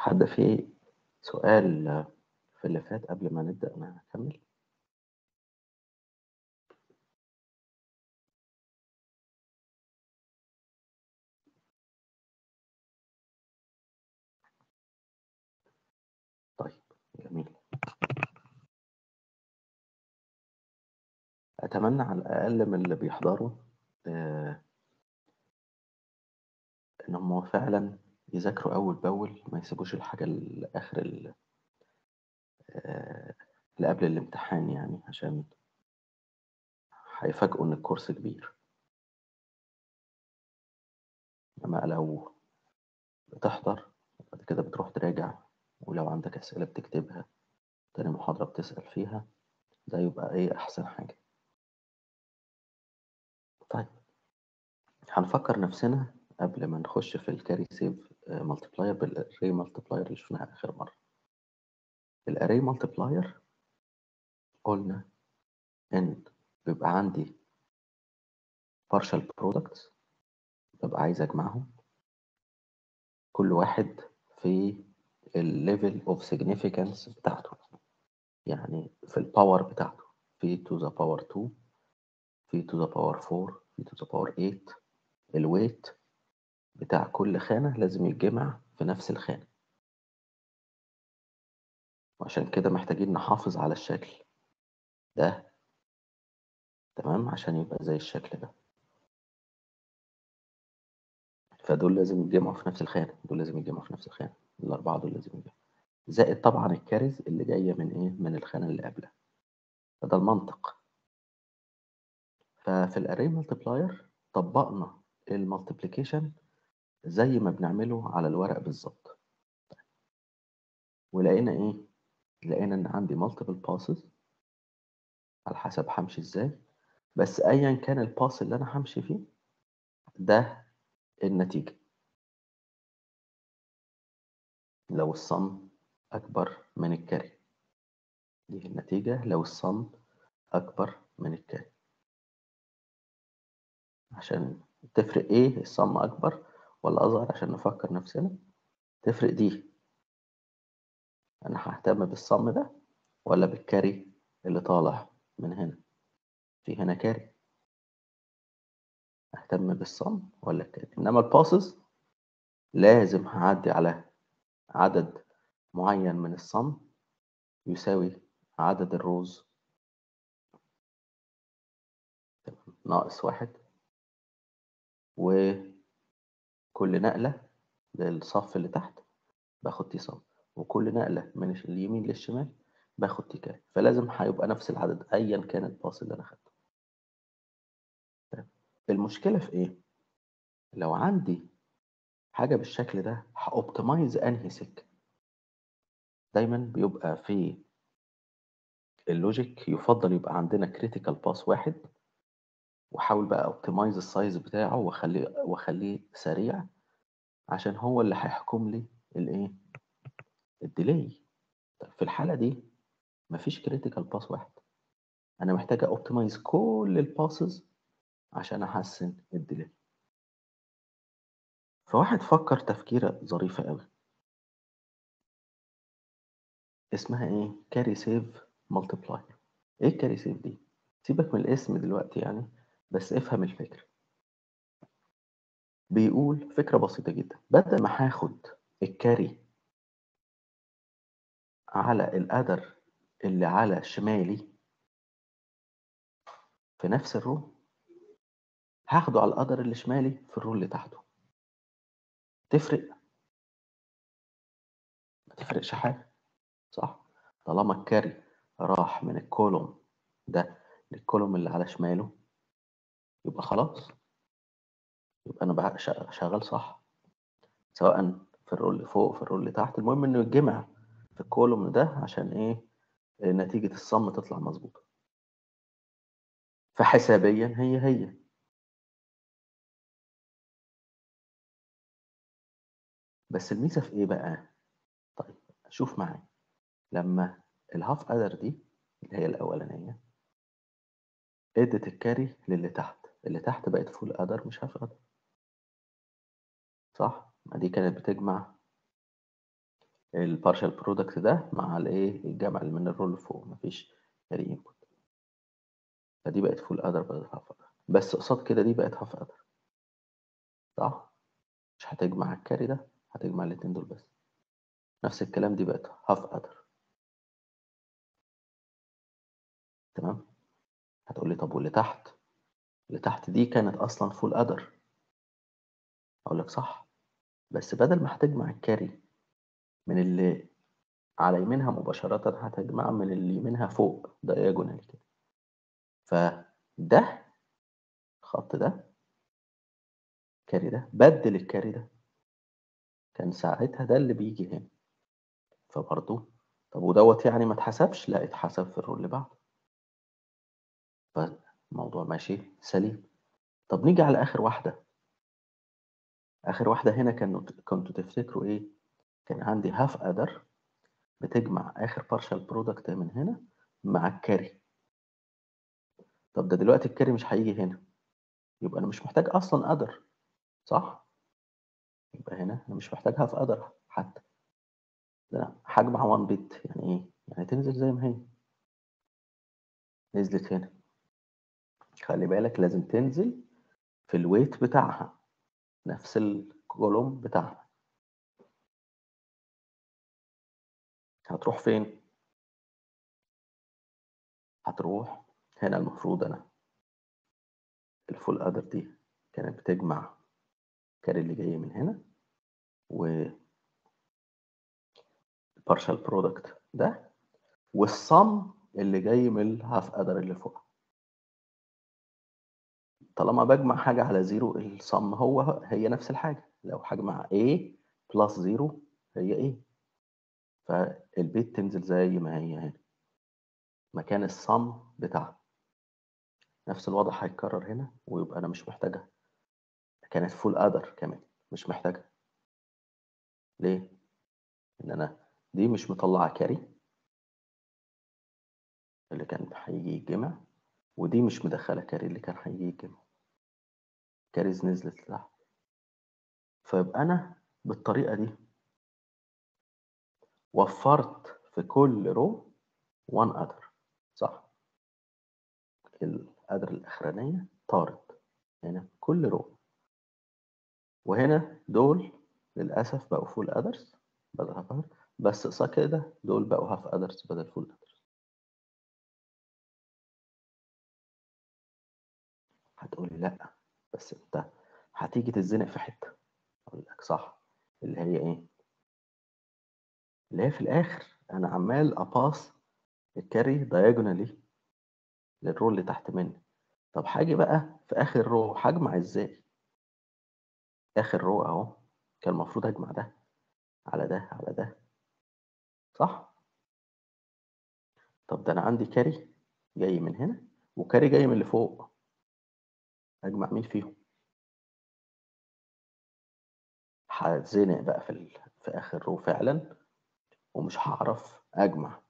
حد فيه سؤال في اللي فات قبل ما نبدأ نكمل طيب جميل أتمنى على الأقل من اللي بيحضروا آه، إن هم فعلا يذاكروا أول بأول ما يسيبوش الحاجة لآخر ال- آه، اللي قبل الامتحان يعني عشان هيفاجئوا إن الكورس كبير إنما لو بتحضر بعد كده بتروح تراجع ولو عندك أسئلة بتكتبها تاني محاضرة بتسأل فيها ده يبقى إيه أحسن حاجة طيب هنفكر نفسنا قبل ما نخش في الكاري سيف مالتيبلاير بالاري مالتيبلاير اللي شفناها آخر مرة الاري مالتيبلاير قلنا إن بيبقى عندي partial products ببقى عايز أجمعهم كل واحد في الليفل اوف significance بتاعته يعني في الباور بتاعته في to the power 2 في to the power 4 في to the power 8 الويت بتاع كل خانة لازم يتجمع في نفس الخانة وعشان كده محتاجين نحافظ على الشكل ده تمام عشان يبقى زي الشكل ده فدول لازم يتجمعوا في نفس الخانة دول لازم يتجمعوا في نفس الخانة الأربعة دول لازم يتجمعوا زائد طبعا الكارث اللي جاية من إيه من الخانة اللي قبلها فده المنطق ففي الاري مالتيبلاير طبقنا المالتيبليكيشن زي ما بنعمله على الورق بالظبط ولقينا ايه لقينا ان عندي مالتيبل باسز على حسب همشي ازاي بس ايا كان الباس اللي انا همشي فيه ده النتيجة لو الصم اكبر من الكاري دي النتيجة لو الصم اكبر من الكاري عشان تفرق ايه الصم اكبر ولا اصغر عشان نفكر نفسنا تفرق دي انا ههتم بالصم ده ولا بالكاري اللي طالع من هنا في هنا كاري اهتم بالصم ولا الكاري انما الباسز لازم هعدي على عدد معين من الصم يساوي عدد الروز ناقص واحد وكل نقلة للصف اللي تحت باخد تي صم وكل نقلة من اليمين للشمال باخد تي كاري فلازم هيبقى نفس العدد ايا كان الباص اللي انا خدته المشكلة في ايه؟ لو عندي حاجة بالشكل ده هأوبتمايز انهي سكة دايما بيبقى في اللوجيك يفضل يبقى عندنا كريتيكال باس واحد واحاول بقى اوبتمايز السايز بتاعه واخليه واخليه سريع عشان هو اللي هيحكم لي الايه الديلي طيب في الحالة دي مفيش كريتيكال باس واحد انا محتاج اوبتمايز كل الباسز عشان احسن الديلي فواحد فكر تفكيرة ظريفة قوي اسمها ايه كاري سيف مالتيبلاير ايه الكاري سيف دي سيبك من الاسم دلوقتي يعني بس افهم الفكرة بيقول فكرة بسيطة جدا بدل ما هاخد الكاري على القدر اللي على شمالي في نفس الرو هاخده على القدر اللي شمالي في الرو اللي تحته تفرق ما تفرقش حاجة صح طالما الكاري راح من الكولوم ده للكولوم اللي على شماله يبقى خلاص يبقى انا بقى شغ- شغال صح سواء في الرول اللي فوق في الرول اللي تحت المهم انه يتجمع في الكولوم ده عشان ايه نتيجة الصم تطلع مظبوطة فحسابيا هي هي بس الميزة في ايه بقى طيب شوف معايا لما الهاف ادر دي اللي هي الاولانية ادت الكاري للي تحت اللي تحت بقت فول ادر مش هاف ادر صح ما دي كانت بتجمع البارشال برودكت ده مع الايه الجمع اللي من الرو اللي فوق مفيش كاري انبوت فدي بقت فول ادر بدل هاف ادر بس قصاد كده دي بقت هاف ادر صح مش هتجمع الكاري ده هتجمع الاتنين دول بس نفس الكلام دي بقت هاف ادر تمام هتقول لي طب واللي تحت اللي تحت دي كانت اصلا فول ادر اقول لك صح بس بدل ما هتجمع الكاري من اللي على يمينها مباشرة هتجمع من اللي يمينها فوق diagonal كده فده الخط ده الكاري ده بدل الكاري ده كان ساعتها ده اللي بيجي هنا فبرضه طب ودوت يعني ما اتحسبش لا اتحسب في الرول اللي بعده فالموضوع ماشي سليم طب نيجي على اخر واحده اخر واحده هنا كانوا كنتوا تفتكروا ايه كان عندي هاف ادر بتجمع اخر بارشال برودكت من هنا مع الكاري طب ده دلوقتي الكاري مش هيجي هنا يبقى انا مش محتاج اصلا ادر صح يبقى هنا انا مش محتاج هاف ادر حتى ده انا هجمع 1 بت يعني ايه يعني تنزل زي ما هي نزلت هنا خلي بالك لازم تنزل في الويت بتاعها نفس الكولوم بتاعها هتروح فين هتروح هنا المفروض انا الفول ادر دي كانت بتجمع الكاري اللي جاي من هنا و البارشال برودكت ده والصم اللي جاي من الهاف ادر اللي فوق طالما بجمع حاجة على زيرو الصم هو هي نفس الحاجة لو هجمع A بلس زيرو هي A فالبيت تنزل زي ما هي هنا مكان الصم بتاعها نفس الوضع هيتكرر هنا ويبقى أنا مش محتاجها كانت فول أدر كمان مش محتاجها ليه؟ إن أنا دي مش مطلعة كاري اللي كان هيجي يتجمع ودي مش مدخلة كاري اللي كان هيجي يتجمع كاريز نزلت لتحت فيبقى أنا بالطريقة دي وفرت في كل رو 1 أدر صح الأدر الأخرانية طارت هنا كل رو وهنا دول للأسف بقوا فول أدرز بدل هاف أدر بس قصاد كده دول بقوا هاف أدرز بدل فول أدرز هتقولي لأ بس أنت هتيجي تتزنق في حتة أقول لك صح اللي هي إيه؟ اللي هي في الآخر أنا عمال أباص الكاري دايجونالي للرو اللي تحت مني طب هاجي بقى في آخر رو هجمع إزاي؟ آخر رو أهو كان المفروض أجمع ده على ده على ده صح؟ طب ده أنا عندي كاري جاي من هنا وكاري جاي من اللي فوق أجمع مين فيهم؟ هتزنق بقى في ال... في آخر رو فعلا ومش هعرف أجمع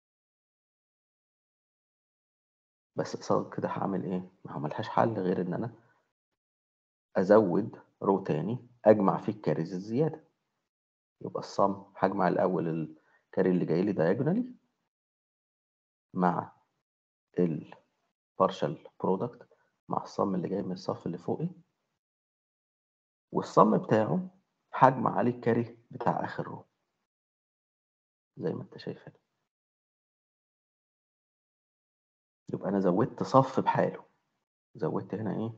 بس قصاد كده هعمل إيه؟ ما هو ملهاش حل غير إن أنا أزود رو تاني أجمع فيه الكاريز الزيادة يبقى الصم هجمع الأول الكاري اللي جاي لي دايجونالي مع البارشال برودكت مع الصم اللي جاي من الصف اللي فوقي والصم بتاعه هجمع عليه الكاري بتاع آخر رو زي ما انت شايف هنا يبقى أنا زودت صف بحاله زودت هنا إيه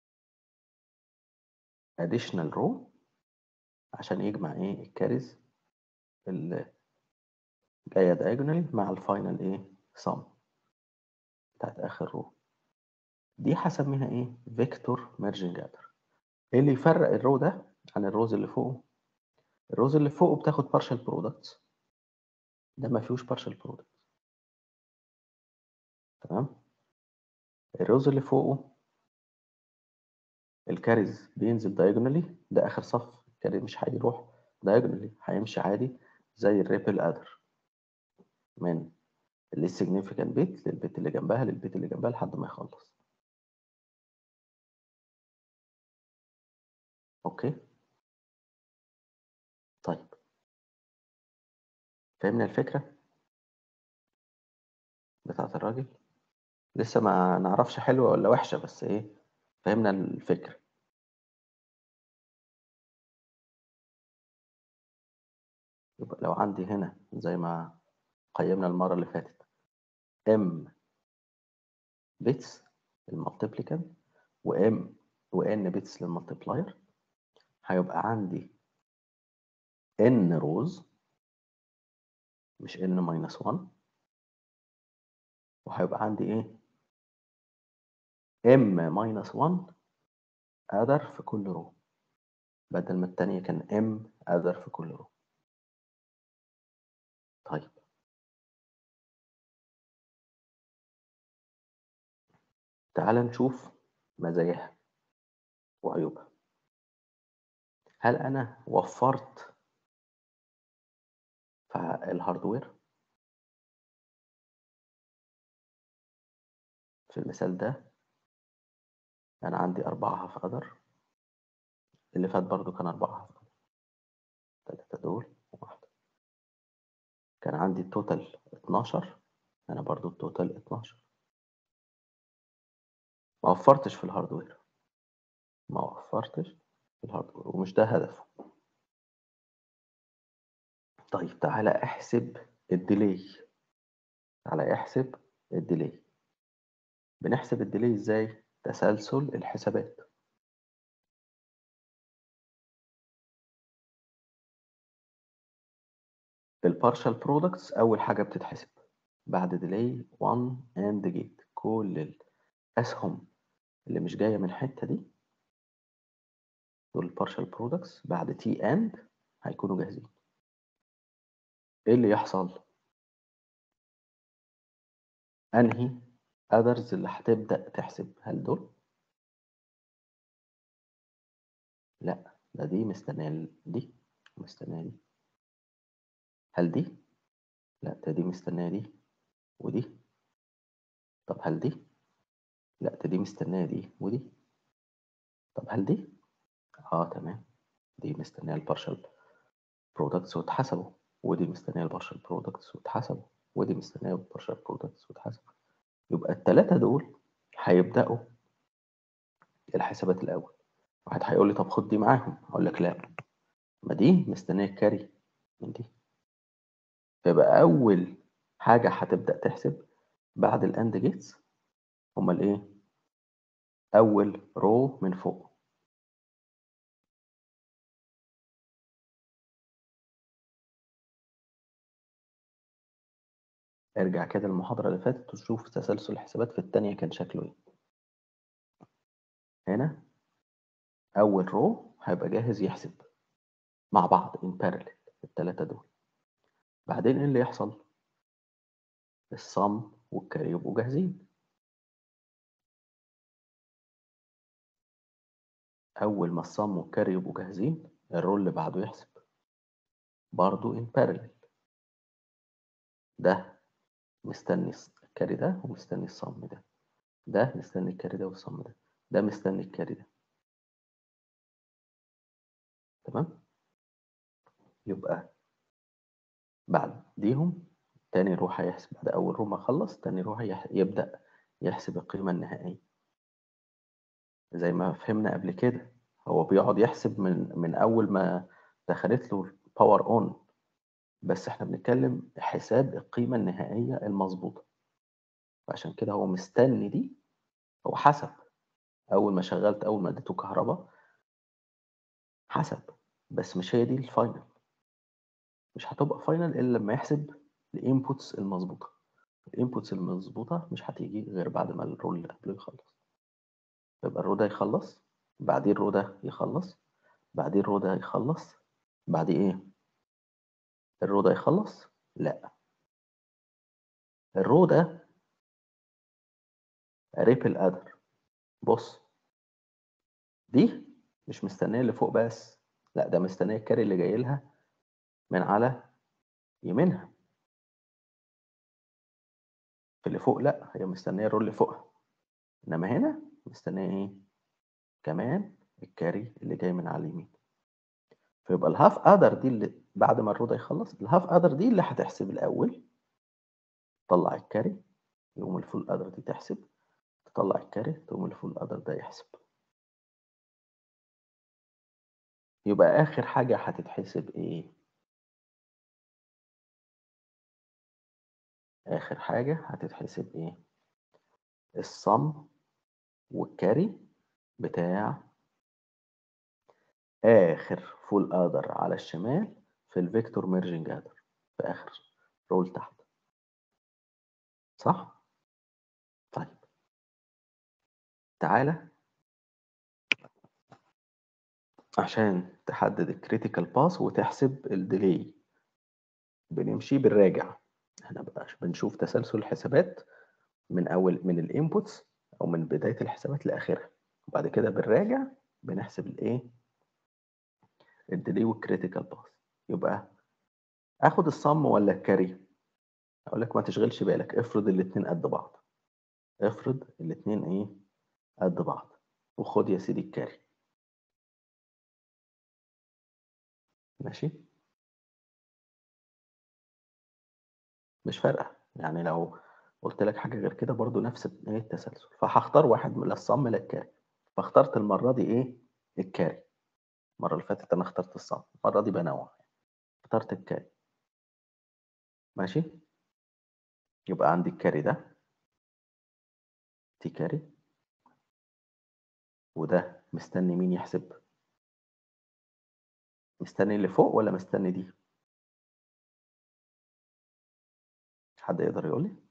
additional row عشان يجمع إيه الكاريز اللي جاية diagonally مع الفاينل إيه sum بتاعت آخر رو دي هسميها إيه فيكتور ميرجنج ادر إيه اللي يفرق الرو ده عن الروز اللي فوقه الروز اللي فوقه بتاخد partial products ده ما فيهوش partial products تمام الروز اللي فوقه الكاريز بينزل diagonally ده آخر صف الكاري مش هيروح diagonally هيمشي عادي زي الريبل ادر من اللي significant بيت للبيت اللي جنبها للبيت اللي جنبها لحد ما يخلص اوكي طيب فهمنا الفكرة بتاعت الراجل لسه ما نعرفش حلوة ولا وحشة بس ايه فهمنا الفكرة يبقى لو عندي هنا زي ما قيمنا المرة اللي فاتت m بيتس المالتيبليكان و m و n بيتس للمالتيبلاير هيبقى عندي n روز مش n ماينس 1 وهيبقى عندي ايه m ماينس 1 other في كل رو بدل ما التانية كان m other في كل رو طيب تعال نشوف مزاياها وعيوبها هل أنا وفرت في الهاردوير في المثال ده أنا عندي أربعة في قدر اللي فات برضو كان أربعة في قدر تلاتة دول وواحدة كان عندي التوتال اتناشر أنا برضو التوتال اتناشر ما وفرتش في الهاردوير ما وفرتش في الهاردوير ومش ده هدفه طيب تعالى احسب الديلي تعالى احسب الديلي بنحسب الديلي ازاي تسلسل الحسابات البارشال برودكتس اول حاجه بتتحسب بعد ديلي 1 اند جيت كل الاسهم اللي مش جايه من الحته دي دول البارشال برودكتس بعد تي اند هيكونوا جاهزين ايه اللي يحصل انهي others اللي هتبدا تحسب هل دول لا ده دي مستنيه دي مستنيه دي هل دي لا ده دي مستنيه دي ودي طب هل دي لا ده دي مستنيه دي ودي طب هل دي اه تمام دي مستنيه البارشال برودكتس واتحسبوا ودي مستنيه البارشال برودكتس واتحسبوا ودي مستنيه البارشال برودكتس واتحسبوا يبقى الثلاثه دول هيبداوا الحسابات الاول واحد هيقول لي طب خد دي معاهم اقول لك لا ما دي مستنيه الكاري من دي فيبقى اول حاجه هتبدا تحسب بعد الاند جيتس هما الايه اول رو من فوق ارجع كده المحاضرة اللي فاتت وشوف تسلسل الحسابات في التانية كان شكله ايه هنا أول رو هيبقى جاهز يحسب مع بعض in parallel التلاتة دول بعدين ايه اللي يحصل الصم والكاري يبقوا جاهزين أول ما الصم والكاري يبقوا جاهزين الرو اللي بعده يحسب برضو in parallel ده مستني الكاري ده ومستني الصم ده ده مستني الكاري ده والصم ده ده مستني الكاري ده تمام يبقى بعد ديهم تاني روح هيحسب بعد أول رو ما خلص تاني روح يبدأ يحسب القيمة النهائية زي ما فهمنا قبل كده هو بيقعد يحسب من من أول ما دخلت له باور اون بس احنا بنتكلم حساب القيمة النهائية المظبوطة فعشان كده هو مستني دي هو حسب أول ما شغلت أول ما اديته كهرباء حسب بس مش هي دي الفاينل مش هتبقى فاينل إلا لما يحسب الانبوتس المظبوطة الانبوتس المظبوطة مش هتيجي غير بعد ما الرول اللي قبله يخلص يبقى الرو ده يخلص بعدين الرو ده يخلص بعدين الرو ده يخلص بعد ايه الرو ده يخلص لا الرو ده ريبل ادر بص دي مش مستنيه اللي فوق بس لا ده مستنيه الكاري اللي جاي لها من على يمينها في اللي فوق لا هي مستنيه الرول اللي فوقها انما هنا مستنيه ايه كمان الكاري اللي جاي من على اليمين فيبقى الهاف ادر دي اللي بعد ما الرو ده يخلص الهاف ادر دي اللي هتحسب الاول تطلع الكاري يقوم الفول ادر دي تحسب تطلع الكاري تقوم الفول ادر ده يحسب يبقى اخر حاجه هتتحسب ايه اخر حاجه هتتحسب ايه الصم والكاري بتاع اخر فول ادر على الشمال في الفيكتور ميرجنج ادر في اخر رول تحت صح طيب تعالى عشان تحدد الكريتيكال باس وتحسب الديلي بنمشي بالراجع احنا بقى بنشوف تسلسل الحسابات من اول من الانبوتس او من بدايه الحسابات لاخرها وبعد كده بالراجع بنحسب الايه الديلي والكريتيكال باس يبقى اخد الصم ولا الكاري اقول لك ما تشغلش بالك افرض الاثنين قد بعض افرض الاثنين ايه قد بعض وخد يا سيدي الكاري ماشي مش فارقه يعني لو قلت لك حاجه غير كده برضو نفس ايه التسلسل فهختار واحد من لا الصم لا الكاري فاخترت المره دي ايه الكاري المره اللي فاتت انا اخترت الصم المره دي بنوع اخترت الكاري ماشي يبقى عندي الكاري ده تي كاري وده مستني مين يحسب مستني اللي فوق ولا مستني دي حد يقدر يقول لي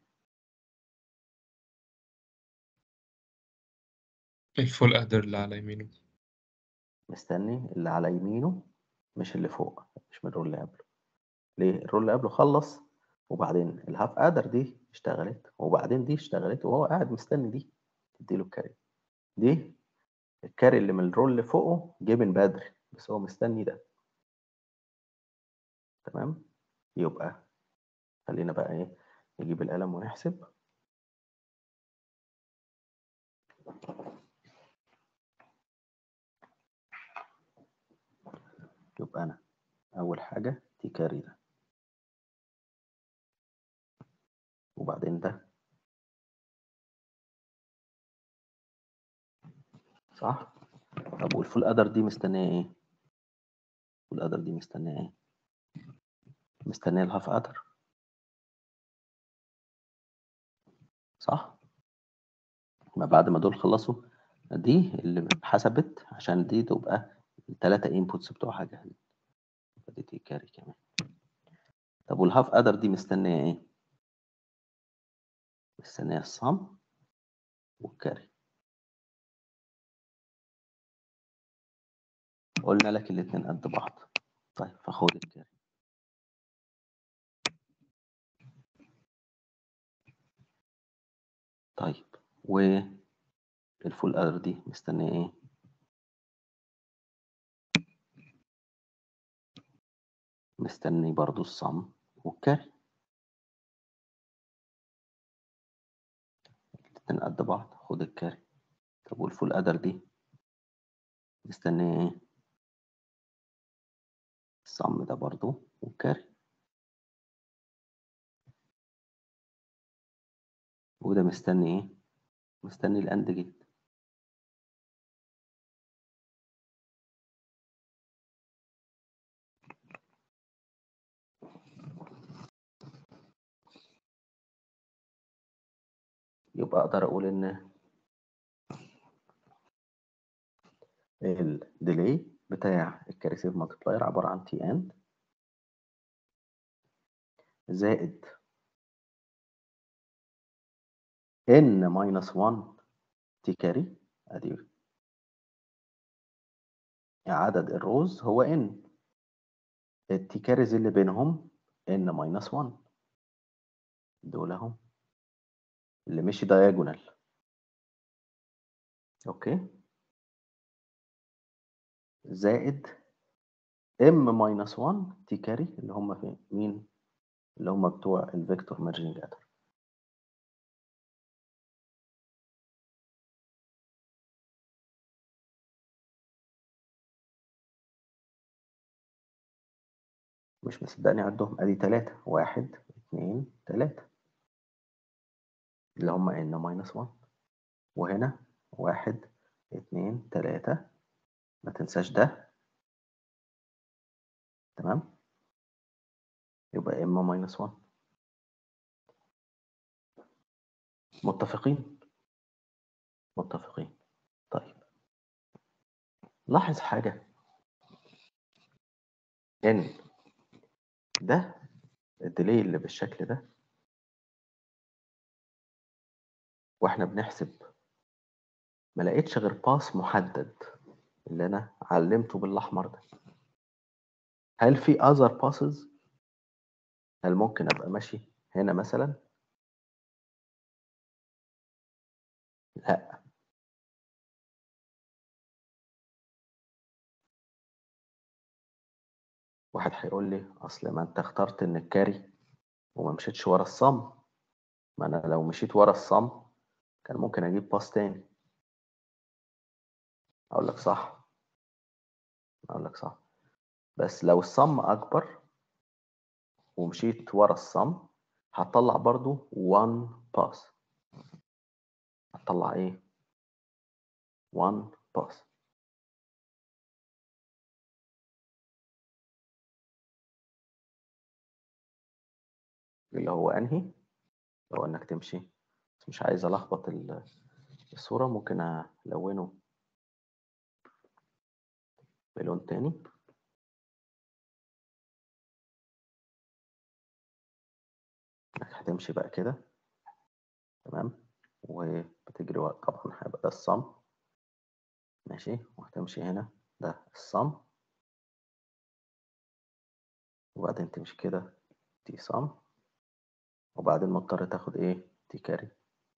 الفول ادر اللي على يمينه مستني اللي على يمينه مش اللي فوق مش من الرول اللي قبله ليه الرول اللي قبله خلص وبعدين الهاف ادر دي اشتغلت وبعدين دي اشتغلت وهو قاعد مستني دي تديله الكاري دي الكاري اللي من الرول اللي فوقه جه من بدري بس هو مستني ده تمام يبقى خلينا بقى ايه نجيب القلم ونحسب يبقى انا اول حاجه تي كاري ده وبعدين ده صح طب والفول ادر دي مستنيه ايه الفول ادر دي مستنيه ايه مستنيه الهاف ادر صح ما بعد ما دول خلصوا دي اللي حسبت عشان دي تبقى الثلاثه انبوتس بتوعها جاهزين دي تي كاري كمان طب والهاف ادر دي مستنيه ايه مستنيه الصم والكاري قلنا لك الاتنين قد بعض طيب فخد الكاري طيب والفول ادر دي مستنيه ايه مستني برضو الصم والكاري الاتنين قد بعض خد الكاري طب والفول ادر دي مستنيه ايه الصم ده برضو والكاري وده مستني ايه مستني الاند جيت يبقى اقدر اقول ان الديلي بتاع الكاريسيف مالتبلاير عباره عن تي اند زائد ان ماينس 1 تي كاري ادي عدد الروز هو ان التي كاريز اللي بينهم ان ماينس 1 دول اهم اللي مشي دايجونال اوكي زائد ام ماينس 1 تي كاري اللي هم فين مين اللي هم بتوع الفيكتور ميرجنج ادر مش مصدقني عدهم ادي تلاتة واحد اتنين تلاتة اللي هما ان ماينس 1 وهنا واحد اتنين تلاتة ما تنساش ده تمام يبقى اما ماينس 1 متفقين متفقين طيب لاحظ حاجة ان ده الديلي اللي بالشكل ده واحنا بنحسب ما لقيتش غير باس محدد اللي انا علمته بالاحمر ده هل في other passes هل ممكن ابقى ماشي هنا مثلا لا واحد هيقول لي اصل ما انت اخترت ان الكاري وما مشيتش ورا الصم ما انا لو مشيت ورا الصم كان ممكن اجيب باس تاني اقول لك صح اقول لك صح بس لو الصم اكبر ومشيت ورا الصم هتطلع برضو 1 باس هتطلع ايه 1 باس اللي هو انهي لو انك تمشي بس مش عايز الخبط ال- الصورة ممكن الونه بلون تاني انك هتمشي بقى كده تمام وبتجري ورا طبعا هيبقى ده الصم ماشي وهتمشي هنا ده الصم وبعدين تمشي كده تي صم وبعدين مضطر تاخد ايه تي كاري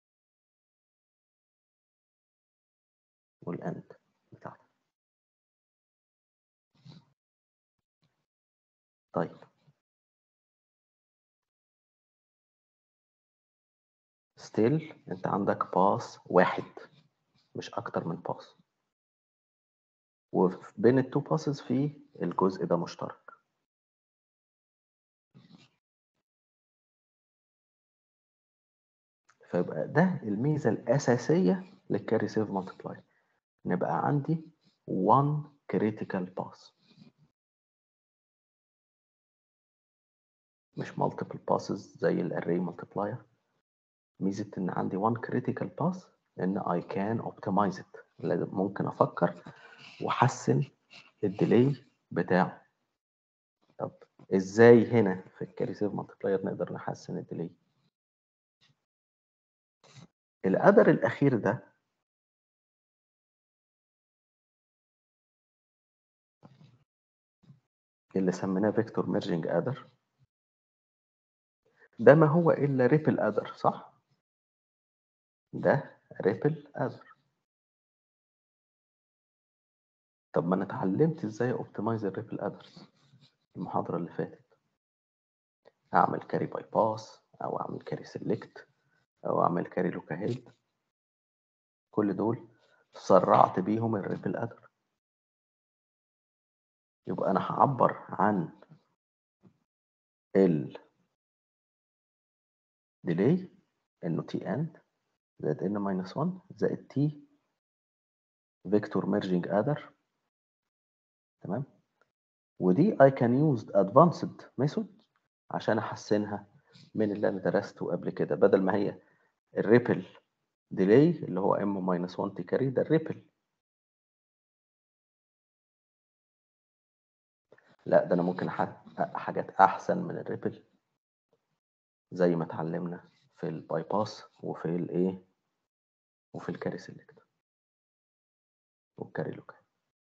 والاند بتاعتك طيب ستيل انت عندك باس واحد مش اكتر من باس وبين التو باسز في الجزء ده مشترك فيبقى ده الميزة الأساسية للكاري سيف مالتبلاي نبقى عندي 1 critical pass مش multiple passes زي الاري multiplier ميزة إن عندي 1 critical pass إن I can optimize it لازم ممكن أفكر وأحسن الديلي بتاعه طب إزاي هنا في الكاري سيف مالتبلاير نقدر نحسن الديلي القدر الأخير ده اللي سميناه فيكتور ميرجنج ادر ده ما هو الا ريبل ادر صح ده ريبل ادر طب ما انا اتعلمت ازاي اوبتمايز الريبل ادرز المحاضره اللي فاتت اعمل كاري باي باس او اعمل كاري سيلكت او اعمل كاري لوكا هيد كل دول سرعت بيهم الريبل ادر يبقى انا هعبر عن ال ديلي انه تي اند زائد ان ماينس 1 زائد تي فيكتور ميرجنج ادر تمام ودي I can use advanced method عشان احسنها من اللي انا درسته قبل كده بدل ما هي الريبل ديلي اللي هو ام ماينس 1 تي كاري ده الريبل لا ده انا ممكن احقق حاجات احسن من الريبل زي ما اتعلمنا في الباي باس وفي الايه وفي الكاري سيلكت والكاري لوكا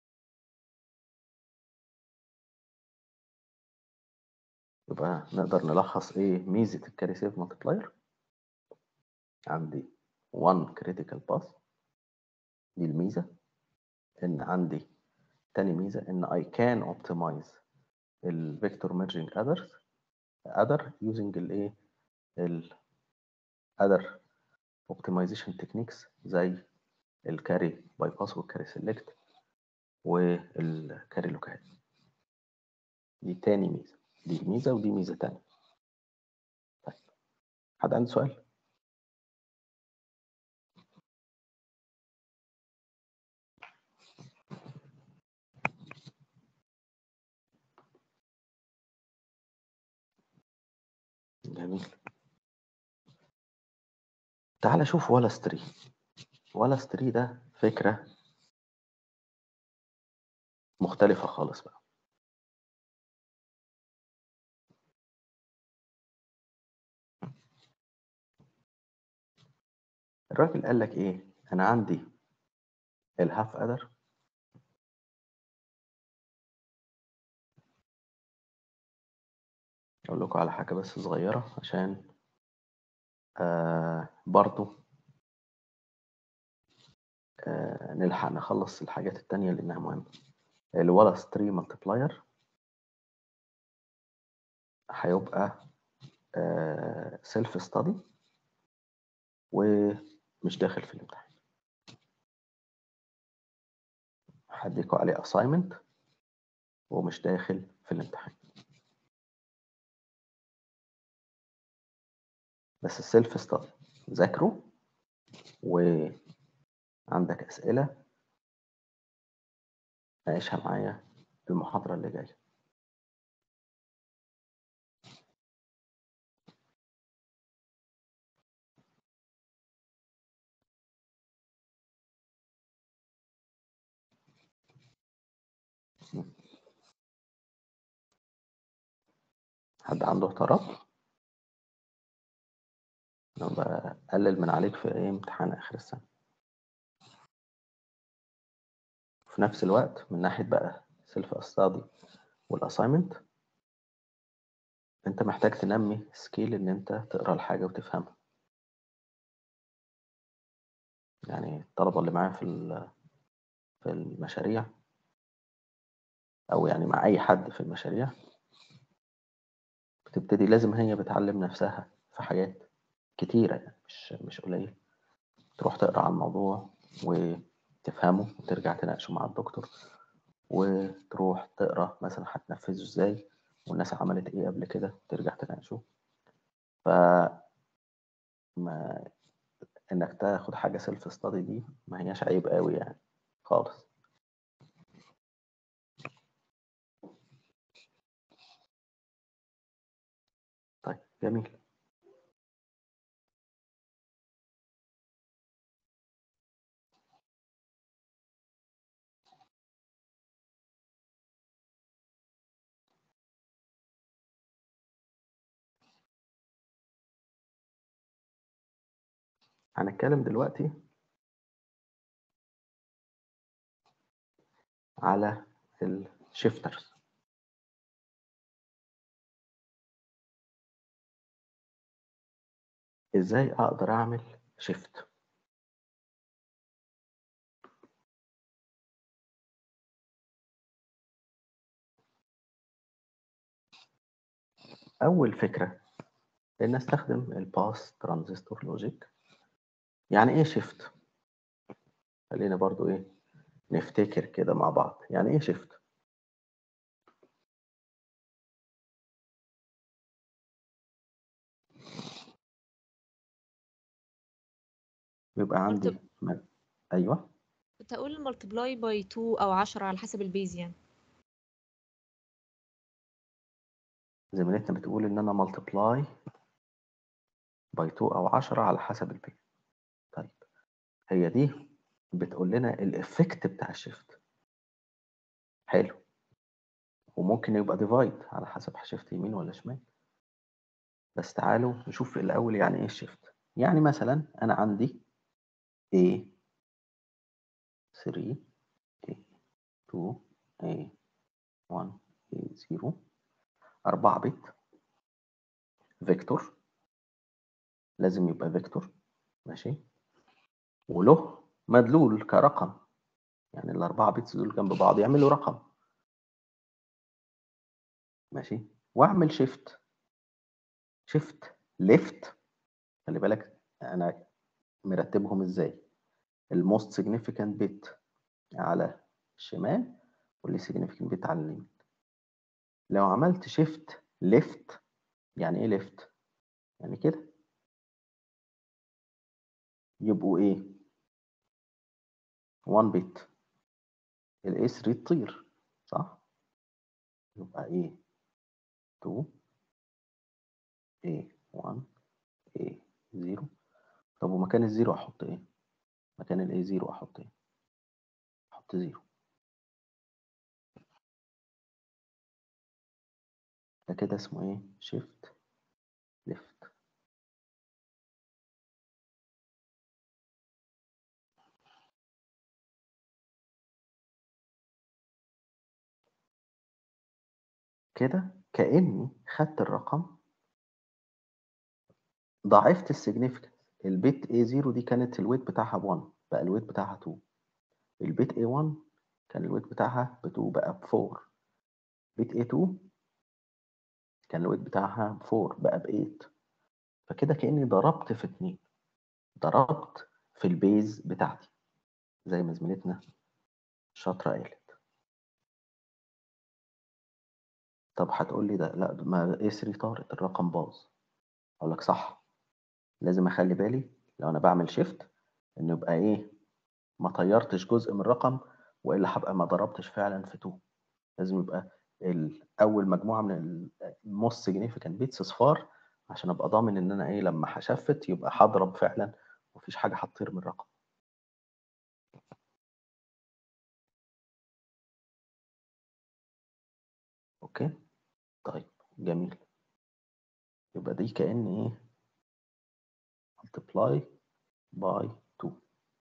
يبقى نقدر نلخص ايه ميزة الكاري سيف مالتبلاير عندي 1 critical pass دي الميزة ان عندي تاني ميزة ان I can optimize ال vector merging others other using الايه ال other optimization techniques زي الكاري باي باس والكاري سيلكت والكاري لوكال دي تاني ميزة دي ميزة ودي ميزة تانية طيب حد عنده سؤال؟ جميل تعال شوف ولا ستري ولا ستري ده فكرة مختلفة خالص بقى الراجل قال لك ايه انا عندي الهاف ادر اقول لكم على حاجة بس صغيرة عشان آه برضو آه نلحق نخلص الحاجات التانية لأنها مهمة الولا ستري مالتبلاير هيبقى سيلف ستادي ومش داخل في الامتحان هديكوا عليه assignment ومش داخل في الامتحان بس السيلف ستادي ذاكره وعندك أسئلة ناقشها معايا المحاضرة اللي جاية حد عنده اعتراض؟ أنا بقلل من عليك في ايه امتحان آخر السنة في نفس الوقت من ناحية بقى سيلف استادي والاساينمنت انت محتاج تنمي سكيل ان انت تقرا الحاجة وتفهمها يعني الطلبة اللي معايا في في المشاريع او يعني مع اي حد في المشاريع بتبتدي لازم هي بتعلم نفسها في حاجات كتيرة يعني مش مش قليل تروح تقرا عن الموضوع وتفهمه وترجع تناقشه مع الدكتور وتروح تقرا مثلا هتنفذه ازاي والناس عملت ايه قبل كده وترجع تناقشه ف ما انك تاخد حاجه سيلف ستادي دي ما هياش عيب قوي يعني خالص طيب جميل هنتكلم دلوقتي على الشيفترز ازاي اقدر اعمل شيفت اول فكره ان استخدم الباس ترانزستور لوجيك يعني ايه شيفت خلينا برضو ايه نفتكر كده مع بعض يعني ايه شيفت بيبقى عندي م... ايوه كنت اقول ملتبلاي باي 2 او 10 على حسب البيز يعني زميلتنا بتقول ان انا ملتبلاي باي 2 او 10 على حسب البيز طيب هي دي بتقول لنا الافكت بتاع الشيفت حلو وممكن يبقى ديفايد على حسب هشفت يمين ولا شمال بس تعالوا نشوف الاول يعني ايه الشيفت يعني مثلا انا عندي A 3 A 2 A 1 A 0 4 بت فيكتور لازم يبقى فيكتور ماشي وله مدلول كرقم يعني الأربعة بيتس دول جنب بعض يعملوا رقم ماشي وأعمل شيفت شيفت ليفت خلي بالك أنا مرتبهم إزاي الموست significant بيت على الشمال واللي significant بيت على اليمين لو عملت شيفت left يعني ايه left يعني كده يبقوا ايه 1 بت ال A3 تطير صح يبقى ايه 2 A1 A0 طب ومكان الزيرو احط ايه مكان ال A0 احط ايه احط زيرو ده كده اسمه ايه شيفت ليفت كده كأني خدت الرقم ضاعفت السيجنيفيكانس البيت A0 دي كانت الويت بتاعها ب 1 بقى الويت بتاعها 2 البيت A1 كان الويت بتاعها ب 2 بقى ب 4 بيت A2 كان الويت بتاعها ب 4 بقى ب 8 فكده كأني ضربت في 2 ضربت في البيز بتاعتي زي ما زميلتنا شاطرة قالت طب هتقول لي ده لا ما A3 طارت الرقم باظ اقول لك صح لازم اخلي بالي لو انا بعمل شيفت ان يبقى ايه ما طيرتش جزء من الرقم والا هبقى ما ضربتش فعلا في 2 لازم يبقى اول مجموعه من الموست سيجنيفيكانت بيتس صفار عشان ابقى ضامن ان انا ايه لما هشفت يبقى هضرب فعلا ومفيش حاجه هتطير من الرقم اوكي طيب جميل يبقى دي كأن ايه multiply by 2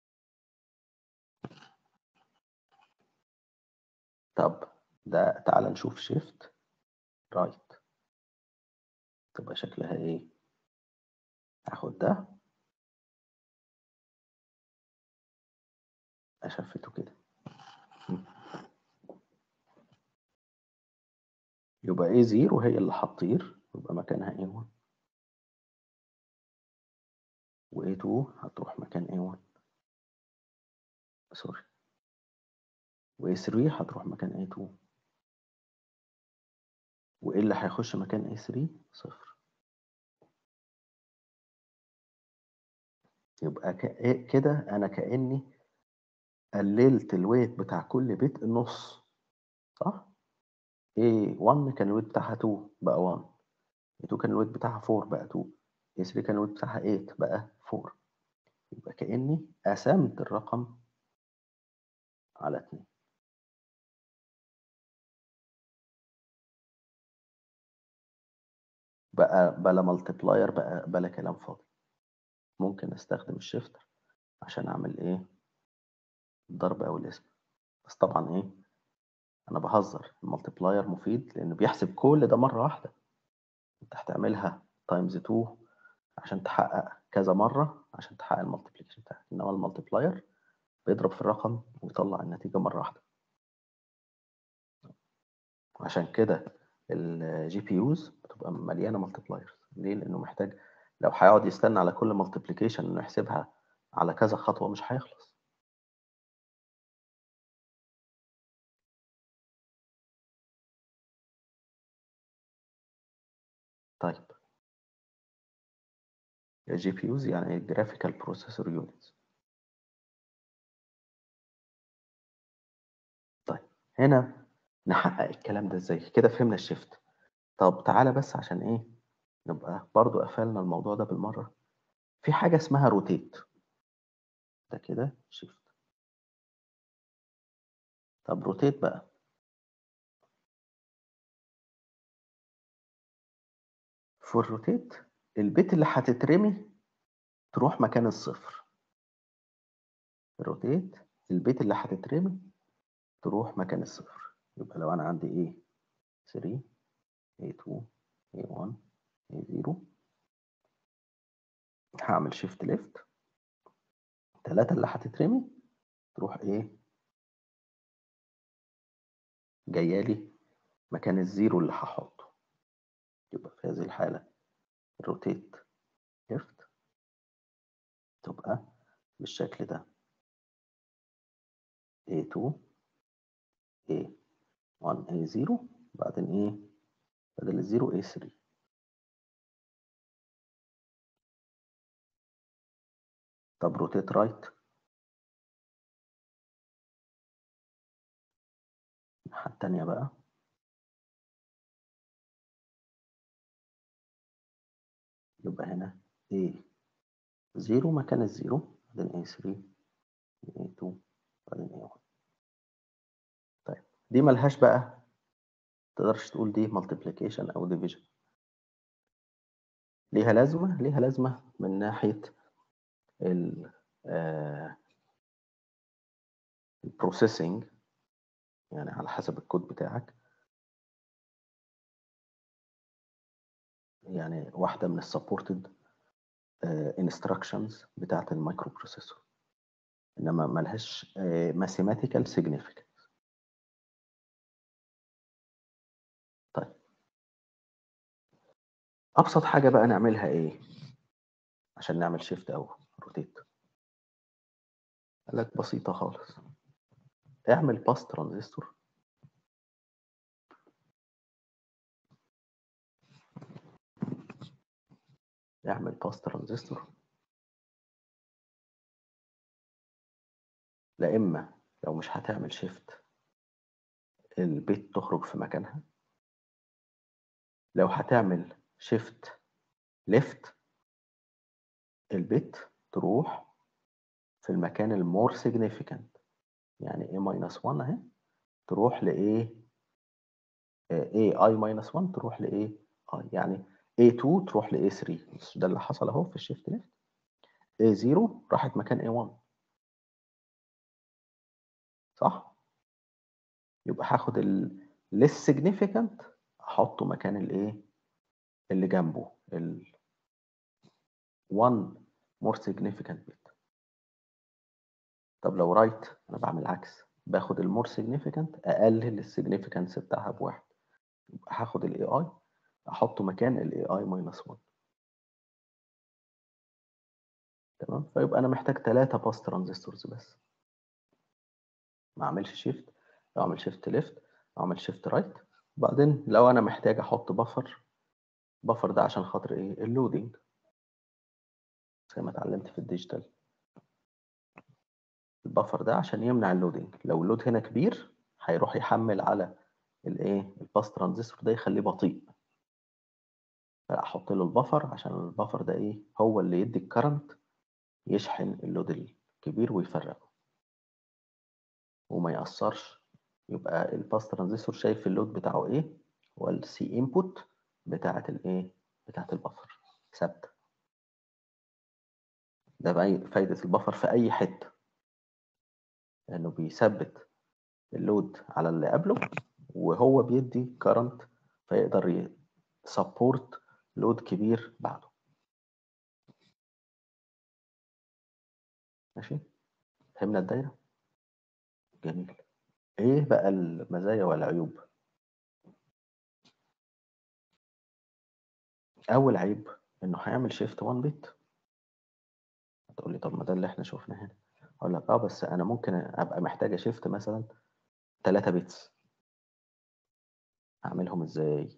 طب ده تعال نشوف shift right تبقى شكلها ايه هاخد ده اشفته كده يبقى ايه زيرو هي اللي هتطير يبقى مكانها ايه 1 و A2 هتروح مكان A1 سوري و A3 هتروح مكان A2 وإيه اللي هيخش مكان A3 صفر يبقى كده أنا كأني قللت الويت بتاع كل بيت النص صح؟ A1 كان الويت بتاعها 2 بقى 1 A2 كان الويت بتاعها 4 بقى 2 A3 كان الويت بتاعها 8 بقى 4 يبقى كأني قسمت الرقم على 2 بقى بلا ملتبلاير بقى بلا كلام فاضي ممكن استخدم الشيفتر عشان اعمل ايه الضرب او الاسم بس طبعا ايه انا بهزر الملتبلاير مفيد لانه بيحسب كل ده مره واحده انت هتعملها تايمز 2 عشان تحقق كذا مره عشان تحقق الملتبليكيشن بتاعك انما الملتبلاير بيضرب في الرقم ويطلع النتيجه مره واحده عشان كده الجي بي يوز بتبقى مليانه ملتبلايرز ليه لانه محتاج لو هيقعد يستنى على كل ملتبليكيشن انه يحسبها على كذا خطوه مش هيخلص طيب الجي بي يوز يعني جرافيكال بروسيسور يونتس طيب هنا نحقق الكلام ده ازاي كده فهمنا الشيفت طب تعالى بس عشان ايه نبقى برضو قفلنا الموضوع ده بالمرة في حاجة اسمها روتيت ده كده شيفت طب روتيت بقى في الروتيت البيت اللي هتترمي تروح مكان الصفر الروتيت البيت اللي هتترمي تروح مكان الصفر يبقى لو انا عندي ايه 3 A2 A1 A0 هعمل شيفت ليفت التلاتة اللي هتترمي تروح ايه جايالي مكان الزيرو اللي هحطه يبقى في هذه الحالة روتيت ليفت تبقى بالشكل ده A2 A1 A0 بعدين ايه بدل الزيرو اي 3 طب روتيت رايت الناحية التانية بقى يبقى هنا A زيرو مكان الزيرو بعدين A 3 A 2 بعدين A 1 طيب دي ملهاش بقى تقدرش تقول دي multiplication أو division ليها لازمة ليها لازمة من ناحية ال البروسيسنج يعني على حسب الكود بتاعك يعني واحدة من السبورتد انستراكشنز بتاعت المايكرو بروسيسور انما ملهاش ماثيماتيكال significance طيب ابسط حاجة بقى نعملها ايه عشان نعمل شيفت او روتيت قال لك بسيطة خالص اعمل باس ترانزستور اعمل باس ترانزستور لا اما لو مش هتعمل شيفت البيت تخرج في مكانها لو هتعمل شيفت ليفت البيت تروح في المكان المور significant يعني a minus 1 اهي تروح ل a a i minus 1 تروح ل a i يعني a2 تروح ل a3 مش ده اللي حصل اهو في الشيفت ليفت a0 راحت مكان a1 صح يبقى هاخد ال less significant احطه مكان الايه اللي جنبه ال 1 more significant bit طب لو رايت انا بعمل عكس باخد المور significant اقلل السيجنيفيكانس بتاعها بواحد يبقى هاخد الاي اي احطه مكان الاي اي ماينس 1 تمام فيبقى انا محتاج ثلاثة باس ترانزستورز بس ما اعملش شيفت لو اعمل شيفت ليفت اعمل شيفت رايت وبعدين لو انا محتاج احط بفر بفر ده عشان خاطر ايه اللودينج زي ما اتعلمت في الديجيتال البفر ده عشان يمنع اللودينج لو اللود هنا كبير هيروح يحمل على الايه الباس ترانزستور ده يخليه بطيء فاحط له البفر عشان البفر ده ايه هو اللي يدي الكرنت يشحن اللود الكبير ويفرغه وما يأثرش يبقى الباس ترانزستور شايف اللود بتاعه ايه والسي انبوت بتاعه الايه بتاعه البفر ثابته ده فايده البفر في اي حته لانه بيثبت اللود على اللي قبله وهو بيدي كارنت فيقدر يسبورت لود كبير بعده ماشي فهمنا الدايره جميل ايه بقى المزايا والعيوب اول عيب انه هيعمل شيفت 1 بت هتقول لي طب ما ده اللي احنا شفناه هنا اقول لك اه بس انا ممكن ابقى محتاجه شيفت مثلا 3 بيتس اعملهم ازاي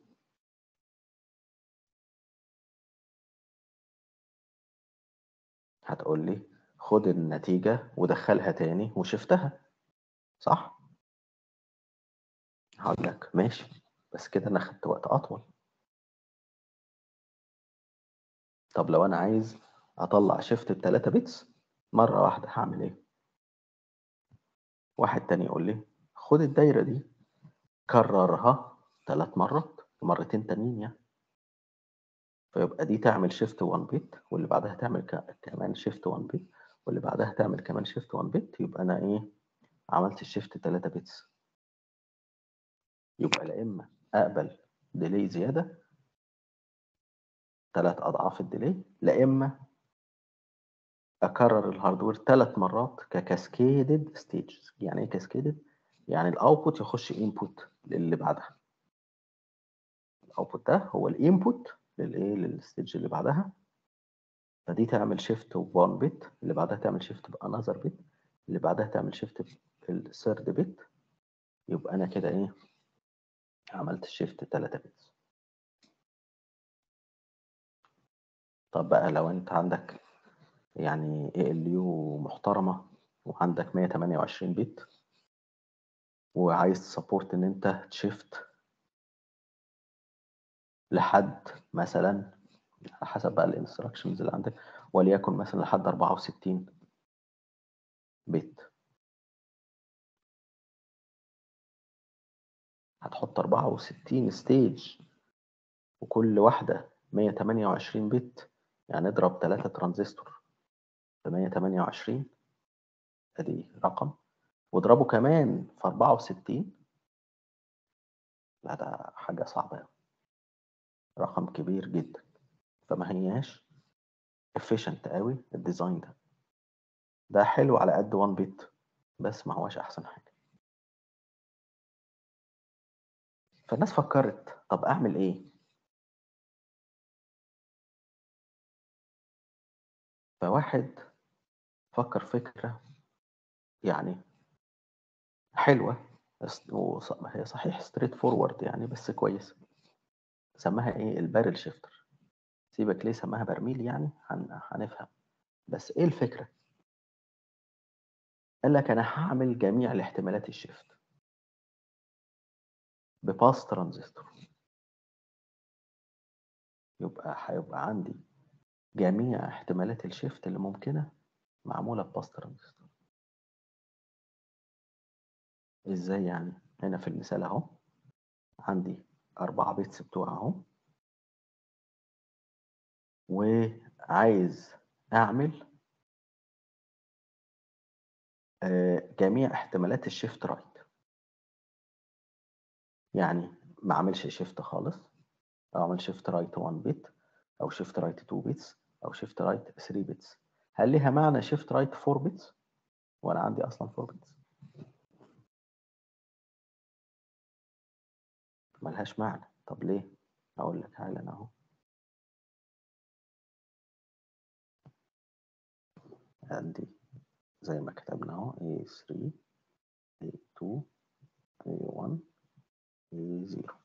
هتقول لي خد النتيجة ودخلها تاني وشفتها صح هقول لك ماشي بس كده انا خدت وقت اطول طب لو انا عايز اطلع شيفت ب 3 بيتس مرة واحدة هعمل ايه واحد تاني يقول لي خد الدايرة دي كررها ثلاث مرات مرتين تانيين يعني فيبقى دي تعمل شيفت 1 بت واللي بعدها تعمل كمان شيفت 1 بت واللي بعدها تعمل كمان شيفت 1 بت يبقى انا ايه عملت الشيفت 3 بيتس يبقى لا اما اقبل ديلي زياده ثلاث اضعاف الديلي لا اما اكرر الهاردوير ثلاث مرات ككاسكيدد ستيجز يعني ايه كاسكيدد يعني الاوتبوت يخش انبوت للي بعدها الاوتبوت ده هو الانبوت للايه للستيج اللي بعدها فدي تعمل شيفت 1 بت اللي بعدها تعمل شيفت بانذر بت اللي بعدها تعمل شيفت بالثيرد بت يبقى انا كده ايه عملت الشيفت 3 بت طب بقى لو انت عندك يعني اي ال يو محترمه وعندك 128 بت وعايز تسبورت ان انت تشيفت لحد مثلا على حسب بقى الانستراكشنز اللي عندك وليكن مثلا لحد 64 بت هتحط 64 ستيج وكل واحدة 128 بت يعني اضرب 3 ترانزستور في 128 ادي رقم واضربه كمان في 64 لا ده حاجة صعبة أوي رقم كبير جدا فما هياش efficient قوي الديزاين ده ده حلو على قد 1 بت بس ما هوش احسن حاجة فالناس فكرت طب اعمل ايه فواحد فكر فكرة يعني حلوة بس- وص- هي صحيح ستريت فورورد يعني بس كويس سماها ايه البارل شيفتر سيبك ليه سماها برميل يعني هن- هنفهم بس ايه الفكرة قال لك انا هعمل جميع الاحتمالات الشيفت بباس ترانزستور يبقى هيبقى عندي جميع احتمالات الشيفت اللي ممكنة معمولة بباس ترانزستور ازاي يعني هنا في المثال اهو عندي أربعة بيتس بتوع اهو وعايز أعمل آه، جميع احتمالات الشيفت رايت يعني ما اعملش شيفت خالص او اعمل شيفت رايت 1 بت او شيفت رايت 2 بيتس او شيفت رايت 3 بيتس هل ليها معنى شيفت رايت 4 بيتس وانا عندي اصلا 4 بيتس ملهاش معنى طب ليه اقول لك حالا اهو عندي زي ما كتبنا اهو A3 A2 A1 A0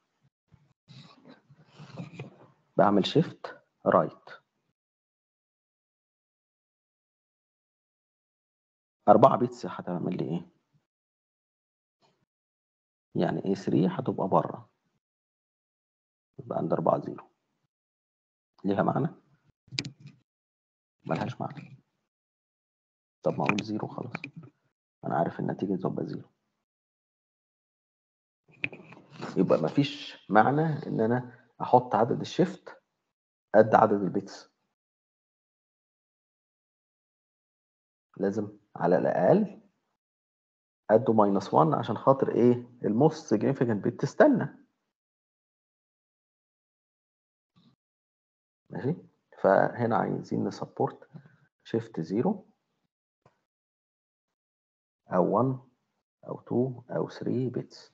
بعمل شيفت رايت أربعة بيتس هتعمل لي إيه؟ يعني A3 هتبقى بره يبقى عند أربعة زيرو ليها معنى؟ ملهاش معنى طب ما أقول زيرو خلاص أنا عارف النتيجة تبقى زيرو يبقى مفيش معنى إن أنا أحط عدد الشيفت قد عدد البيتس لازم على الأقل قده ماينس 1 عشان خاطر إيه الموست سيجنيفيكانت بيت تستنى ماشي فهنا عايزين نسبورت شيفت زيرو أو 1 أو 2 أو 3 بيتس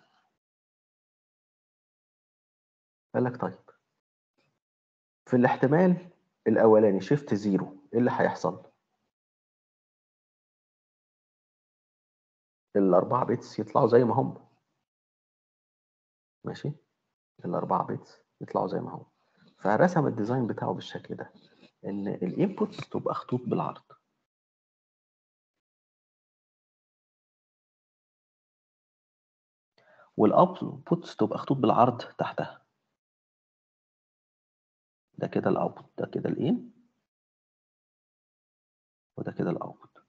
قال لك طيب في الاحتمال الأولاني شيفت زيرو إيه اللي هيحصل؟ الأربعة بيتس يطلعوا زي ما هم ماشي الأربعة بيتس يطلعوا زي ما هم فرسم الديزاين بتاعه بالشكل ده إن الانبوتس تبقى خطوط بالعرض والاوتبوتس تبقى خطوط بالعرض تحتها ده كده الاوتبوت ده كده الان وده كده الاوتبوت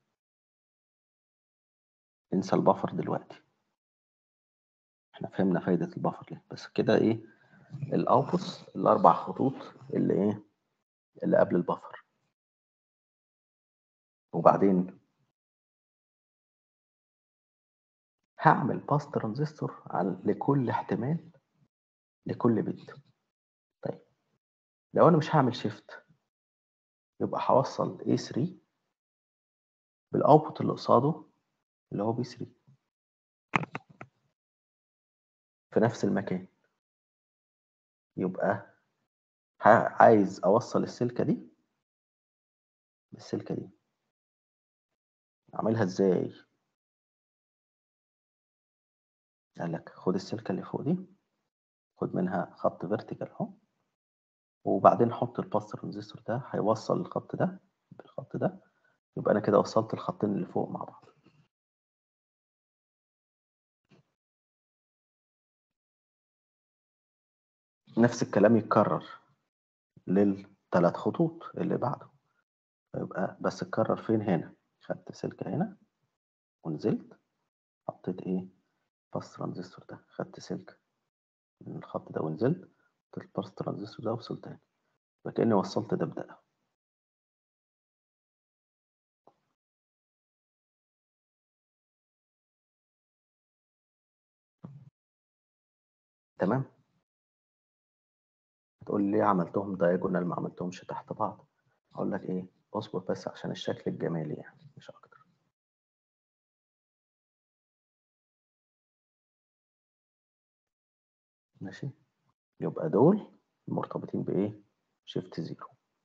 انسى البفر دلوقتي احنا فهمنا فايدة البفر ليه بس كده ايه الاوتبوتس الاربع خطوط اللي ايه اللي قبل البفر وبعدين هعمل باس ترانزستور على لكل احتمال لكل بت طيب لو انا مش هعمل شيفت يبقى هوصل A3 بالاوتبوت اللي قصاده اللي هو B3 في نفس المكان يبقى ه- عايز اوصل السلكه دي بالسلكه دي اعملها ازاي قال لك خد السلكه اللي فوق دي خد منها خط فيرتيكال اهو وبعدين احط الباس ترانزستور ده هيوصل الخط ده بالخط ده يبقى انا كده وصلت الخطين اللي فوق مع بعض نفس الكلام يتكرر للثلاث خطوط اللي بعده يبقى بس اتكرر فين هنا خدت سلكة هنا ونزلت حطيت ايه باس ترانزستور ده خدت سلكة من الخط ده ونزلت حطيت الباس ترانزستور ده وصلت تاني يبقى كأني وصلت ده بده تمام تقول لي ليه عملتهم دايجونال ما عملتهمش تحت بعض اقول لك ايه اصبر بس عشان الشكل الجمالي يعني مش اكتر ماشي يبقى دول مرتبطين بايه شيفت زيرو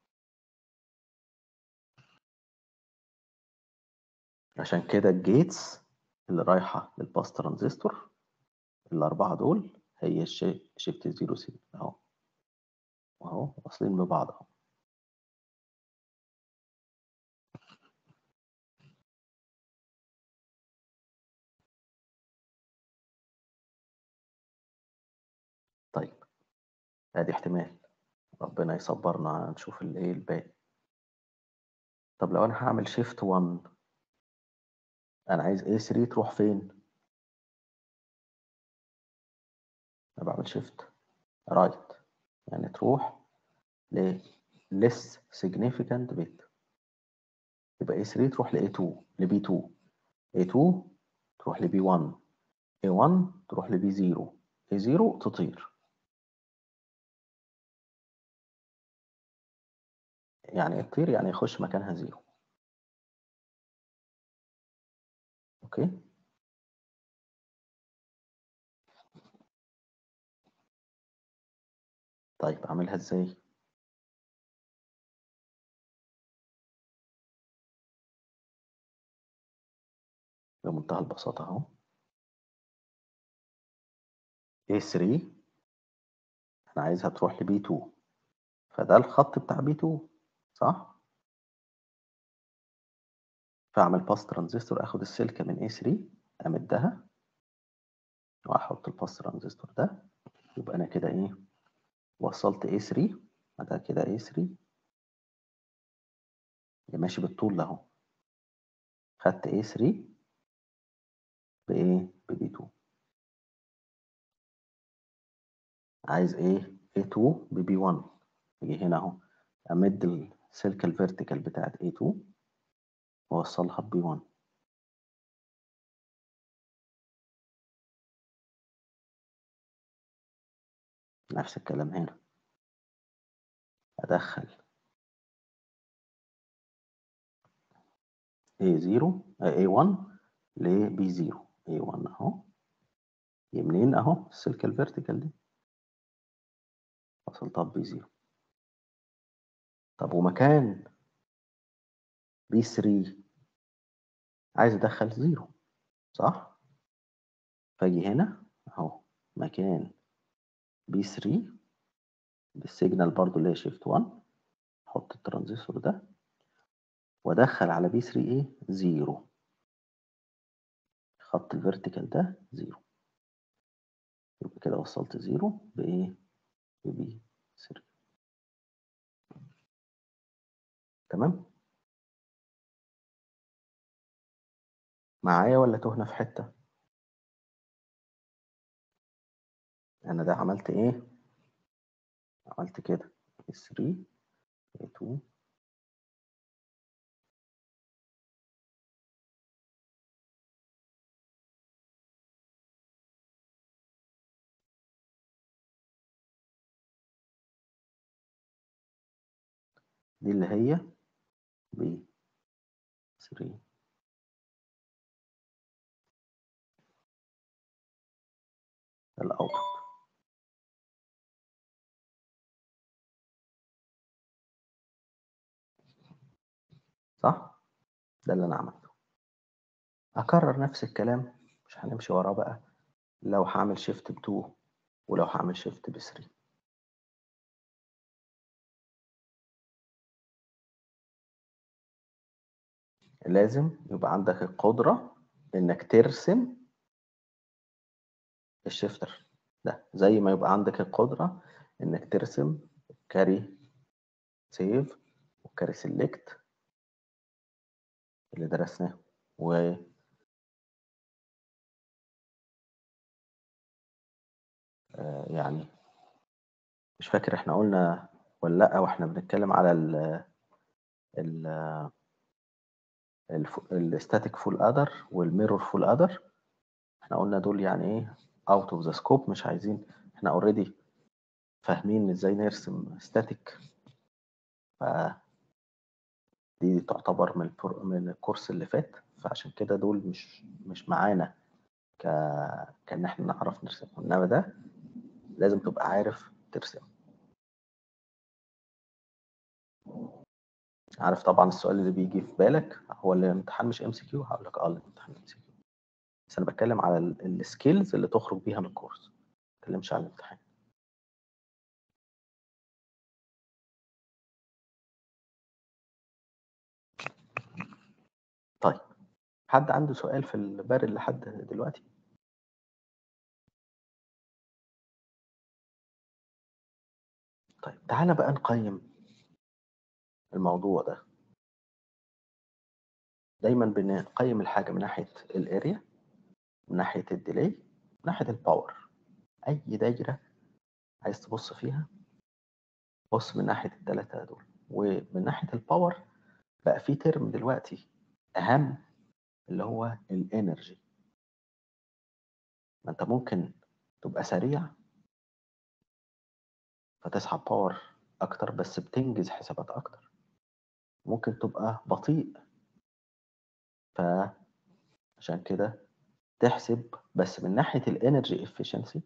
عشان كده الجيتس اللي رايحه للباس ترانزستور الاربعه دول هي شيفت زيرو سي اهو واهو واصلين ببعض اهو طيب ادي احتمال ربنا يصبرنا نشوف الايه الباقي طب لو انا هعمل شيفت 1 انا عايز A3 تروح فين انا بعمل شيفت رايت يعني تروح ل less significant bit يبقى A3 تروح ل A2 ل B2 A2 تروح ل B1 A1 تروح ل B0 A0 تطير يعني تطير يعني يخش مكانها زيرو اوكي طيب اعملها ازاي بمنتهى البساطة اهو A3 انا عايزها تروح ل B2 فده الخط بتاع B2 صح فاعمل باس ترانزستور اخد السلكة من A3 امدها واحط الباس ترانزستور ده يبقى انا كده ايه وصلت A3 ده كده A3 اللي ماشي بالطول ده اهو خدت A3 بإيه؟ ب B2 عايز إيه؟ A2 ب B1 يجي هنا أهو أمد السلكة الفيرتيكال بتاعت A2 وأوصلها ب B1 نفس الكلام هنا أدخل A0 A1 ل B0 A1 أهو يمين أهو السلكة الفيرتيكال دي وصلتها ب B0 طب ومكان B3 عايز أدخل زيرو صح؟ فأجي هنا أهو مكان B3 بالسيجنال برضو اللي هي شيفت 1 احط الترانزستور ده وادخل على بي 3 ايه زيرو خط الفيرتيكال ده زيرو يبقى كده وصلت زيرو بايه ببي 3 تمام معايا ولا تهنا في حته انا ده عملت ايه عملت كده 3 2 دي اللي هي ب 3 الاوتبوت صح ده اللي انا عملته اكرر نفس الكلام مش هنمشي وراه بقى لو هعمل شيفت ب 2 ولو هعمل شيفت ب 3 لازم يبقى عندك القدرة انك ترسم الشيفتر ده زي ما يبقى عندك القدرة انك ترسم كاري سيف وكاري سيلكت اللي درسناه و آه، يعني مش فاكر احنا قلنا ولا لا واحنا بنتكلم على ال ال الستاتيك فول ادر والميرور فول ادر احنا قلنا دول يعني ايه اوت اوف ذا سكوب مش عايزين احنا اوريدي فاهمين ازاي نرسم ستاتيك ف دي تعتبر من البر... من الكورس اللي فات فعشان كده دول مش مش معانا ك كان احنا نعرف نرسم انما ده لازم تبقى عارف ترسم عارف طبعا السؤال اللي بيجي في بالك هو الامتحان مش ام سي كيو هقول لك اه الامتحان ام سي كيو بس انا بتكلم على السكيلز اللي تخرج بيها من الكورس ما بتكلمش على الامتحان طيب حد عنده سؤال في البارد لحد دلوقتي طيب تعالى بقى نقيم الموضوع ده دايما بنقيم الحاجة من ناحية الاريا من ناحية الديلي من ناحية الباور أي دايرة عايز تبص فيها بص من ناحية التلاتة دول ومن ناحية الباور بقى في ترم دلوقتي أهم اللي هو الانرجي ما انت ممكن تبقى سريع فتسحب باور اكتر بس بتنجز حسابات اكتر ممكن تبقى بطيء فعشان كده تحسب بس من ناحية الانرجي efficiency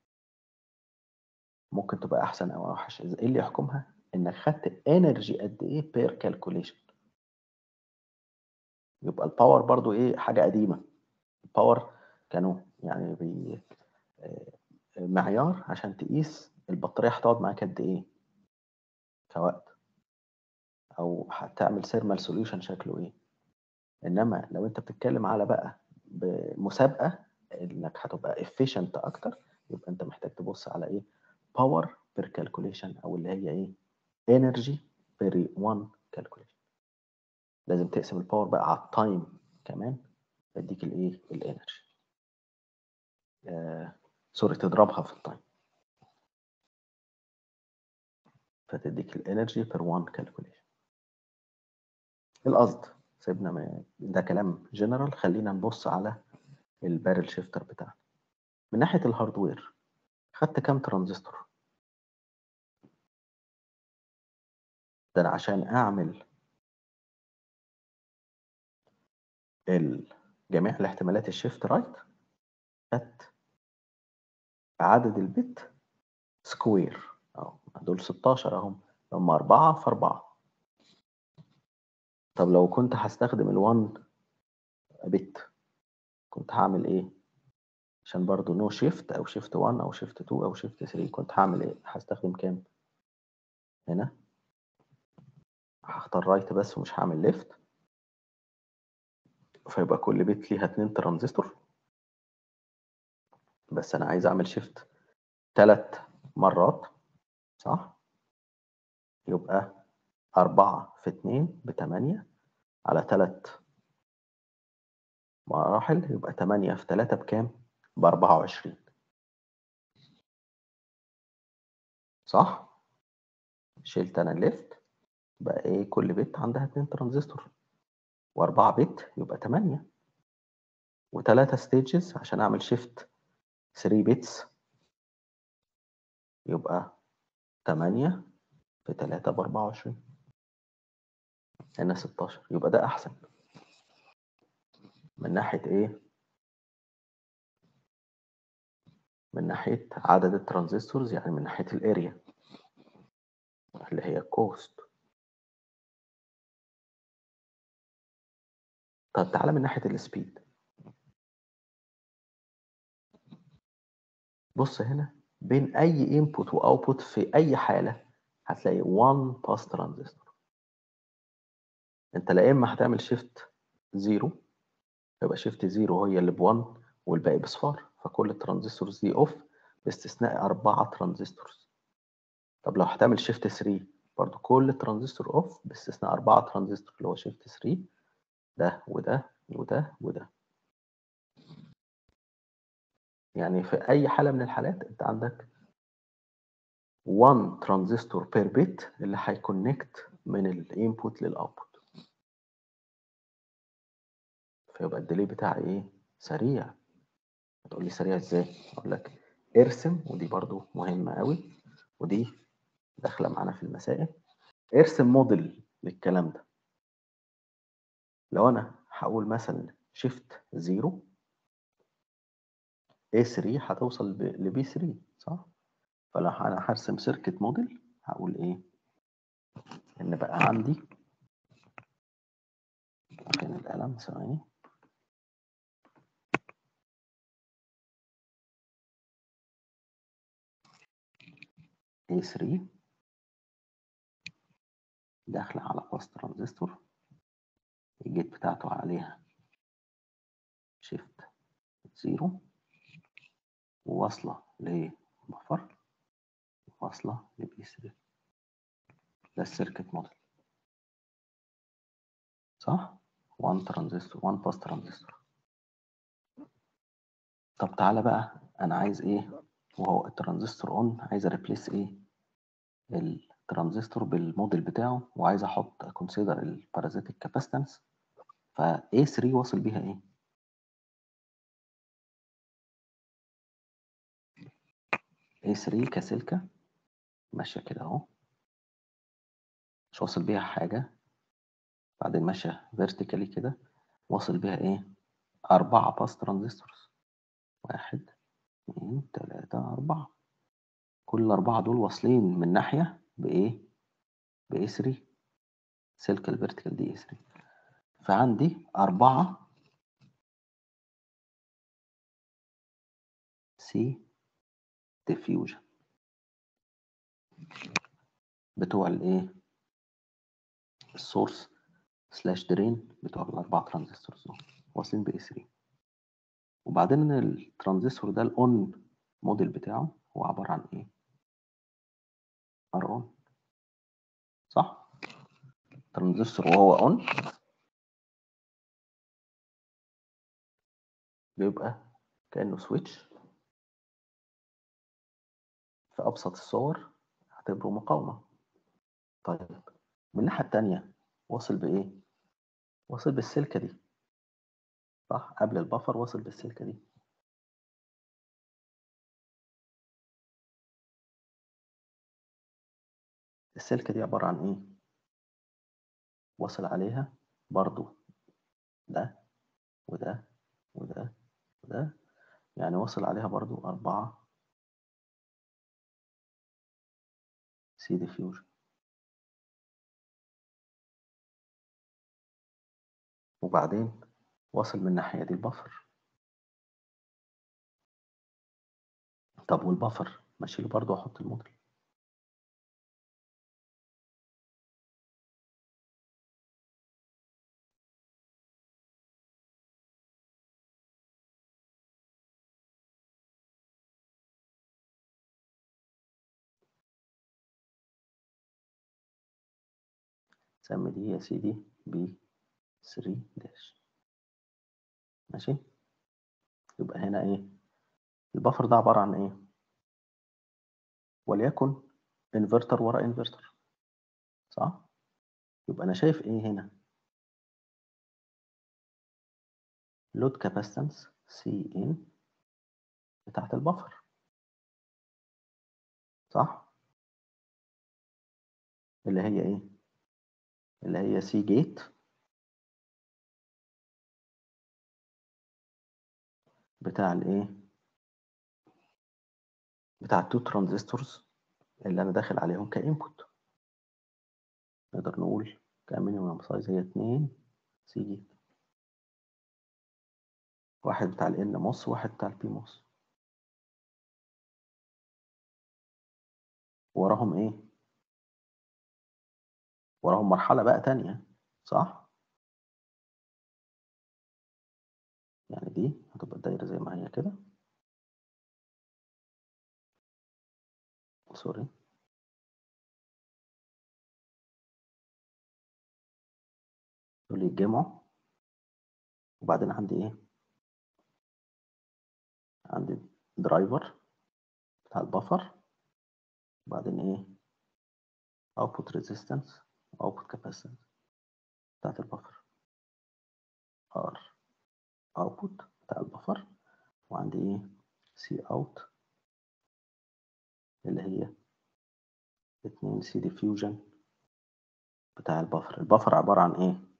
ممكن تبقى احسن او اوحش ايه اللي يحكمها انك خدت انرجي قد ايه بير كالكوليشن يبقى الباور برضو ايه حاجة قديمة الباور كانوا يعني بي معيار عشان تقيس البطارية هتقعد معاك قد ايه كوقت او هتعمل سيرمال سوليوشن شكله ايه انما لو انت بتتكلم على بقى بمسابقة انك هتبقى efficient اكتر يبقى انت محتاج تبص على ايه باور بير كالكوليشن او اللي هي ايه انرجي بير 1 كالكوليشن لازم تقسم الباور بقى على التايم كمان يديك الايه الانرجي آه سوري تضربها في التايم فتديك الانرجي بير 1 كالكوليشن القصد سيبنا ما ده كلام جنرال خلينا نبص على البارل شيفتر بتاعنا من ناحيه الهاردوير خدت كام ترانزستور ده أنا عشان اعمل ال- جميع الاحتمالات الشيفت رايت خدت عدد البت سكوير اهو دول 16 اهم هم 4 في 4 طب لو كنت هستخدم ال1 بت كنت هعمل ايه عشان برضو نو شيفت او شيفت 1 او شيفت 2 او شيفت 3 كنت هعمل ايه هستخدم كام هنا هختار رايت بس ومش هعمل ليفت فيبقى كل بيت ليها اتنين ترانزستور بس انا عايز اعمل شيفت تلات مرات صح يبقى أربعة في اتنين بتمانية على تلات مراحل يبقى تمانية في تلاتة بكام؟ بأربعة وعشرين صح؟ شلت أنا الليفت بقى إيه كل بت عندها اتنين ترانزستور وأربعة بت يبقى تمانية وتلاتة ستيجز عشان أعمل شيفت 3 بيتس يبقى تمانية في تلاتة بأربعة وعشرين هنا ستاشر يبقى ده أحسن من ناحية إيه؟ من ناحية عدد الترانزستورز يعني من ناحية الاريا اللي هي الكوست طب تعالى من ناحية السبيد بص هنا بين أي input و output في أي حالة هتلاقي one pass transistor أنت لا إما هتعمل shift زيرو يبقى شيفت زيرو هي اللي ب1 والباقي بصفار فكل الترانزستورز دي اوف باستثناء أربعة ترانزستورز طب لو هتعمل شيفت 3 برضو كل الترانزستور اوف باستثناء أربعة ترانزستور اللي هو شيفت 3 ده وده وده وده يعني في أي حالة من الحالات أنت عندك 1 ترانزستور بير بت اللي هيكونكت من الانبوت للاوتبوت فيبقى الديلي بتاعي ايه سريع هتقول لي سريع ازاي اقول لك ارسم ودي برضو مهمه قوي ودي داخله معانا في المسائل ارسم موديل للكلام ده لو انا هقول مثلا شيفت 0 A3 هتوصل ل B3 صح فلو انا هرسم سيركت موديل هقول ايه ان بقى عندي فين القلم ثواني A3 داخلة على باس ترانزستور الجيت بتاعته عليها شيفت زيرو وواصلة لبفر واصلة لبي 3 ده السيركت موديل صح؟ 1 ترانزستور 1 باس ترانزستور طب تعالى بقى انا عايز ايه وهو الترانزستور اون عايز اريبليس ايه الترانزستور بالموديل بتاعه وعايز احط كونسيدر البارازيتيك كاباستنس ف A3 واصل بيها ايه A3 كسلكة ماشية كده اهو مش واصل بيها حاجة بعدين ماشية فيرتيكالي كده واصل بيها ايه أربعة باس ترانزستورز واحد اتنين تلاتة أربعة كل الأربعة دول واصلين من ناحية بإيه؟ ب A3 سلك الفيرتيكال دي A3 فعندي أربعة سي ديفيوجن بتوع الإيه؟ السورس سلاش درين بتوع الأربعة ترانزستورز دول واصلين ب A3 وبعدين الترانزستور ده الأون موديل بتاعه هو عبارة عن إيه؟ ار اون صح؟ ترانزستور وهو اون بيبقى كأنه سويتش في أبسط الصور اعتبره مقاومة طيب من الناحية التانية واصل بإيه؟ واصل بالسلكة دي صح؟ قبل البفر واصل بالسلكة دي السلكة دي عبارة عن إيه؟ واصل عليها برضو ده وده وده وده يعني واصل عليها برضو أربعة سي ديفيوجن وبعدين واصل من الناحية دي البفر طب والبفر ماشي له برضو أحط الموديل سمي دي يا سيدي ب 3 داش ماشي يبقى هنا ايه البفر ده عبارة عن ايه وليكن انفرتر ورا انفرتر صح يبقى انا شايف ايه هنا لود كاباستنس سي ان بتاعت البفر صح اللي هي ايه اللي هي سي جيت بتاع الايه بتاع التو ترانزستورز اللي انا داخل عليهم كانبوت نقدر نقول كمينيمم سايز هي 2 سي جيت واحد بتاع الان موس وواحد بتاع البي موس وراهم ايه وراهم مرحلة بقى تانية صح يعني دي هتبقى الدايرة زي ما هي كده سوري دول يتجمعوا وبعدين عندي ايه عندي درايفر بتاع البفر وبعدين ايه output resistance output capacitance بتاعت البفر R output بتاع البفر وعندي ايه C out اللي هي اتنين C diffusion بتاع البفر البفر عبارة عن ايه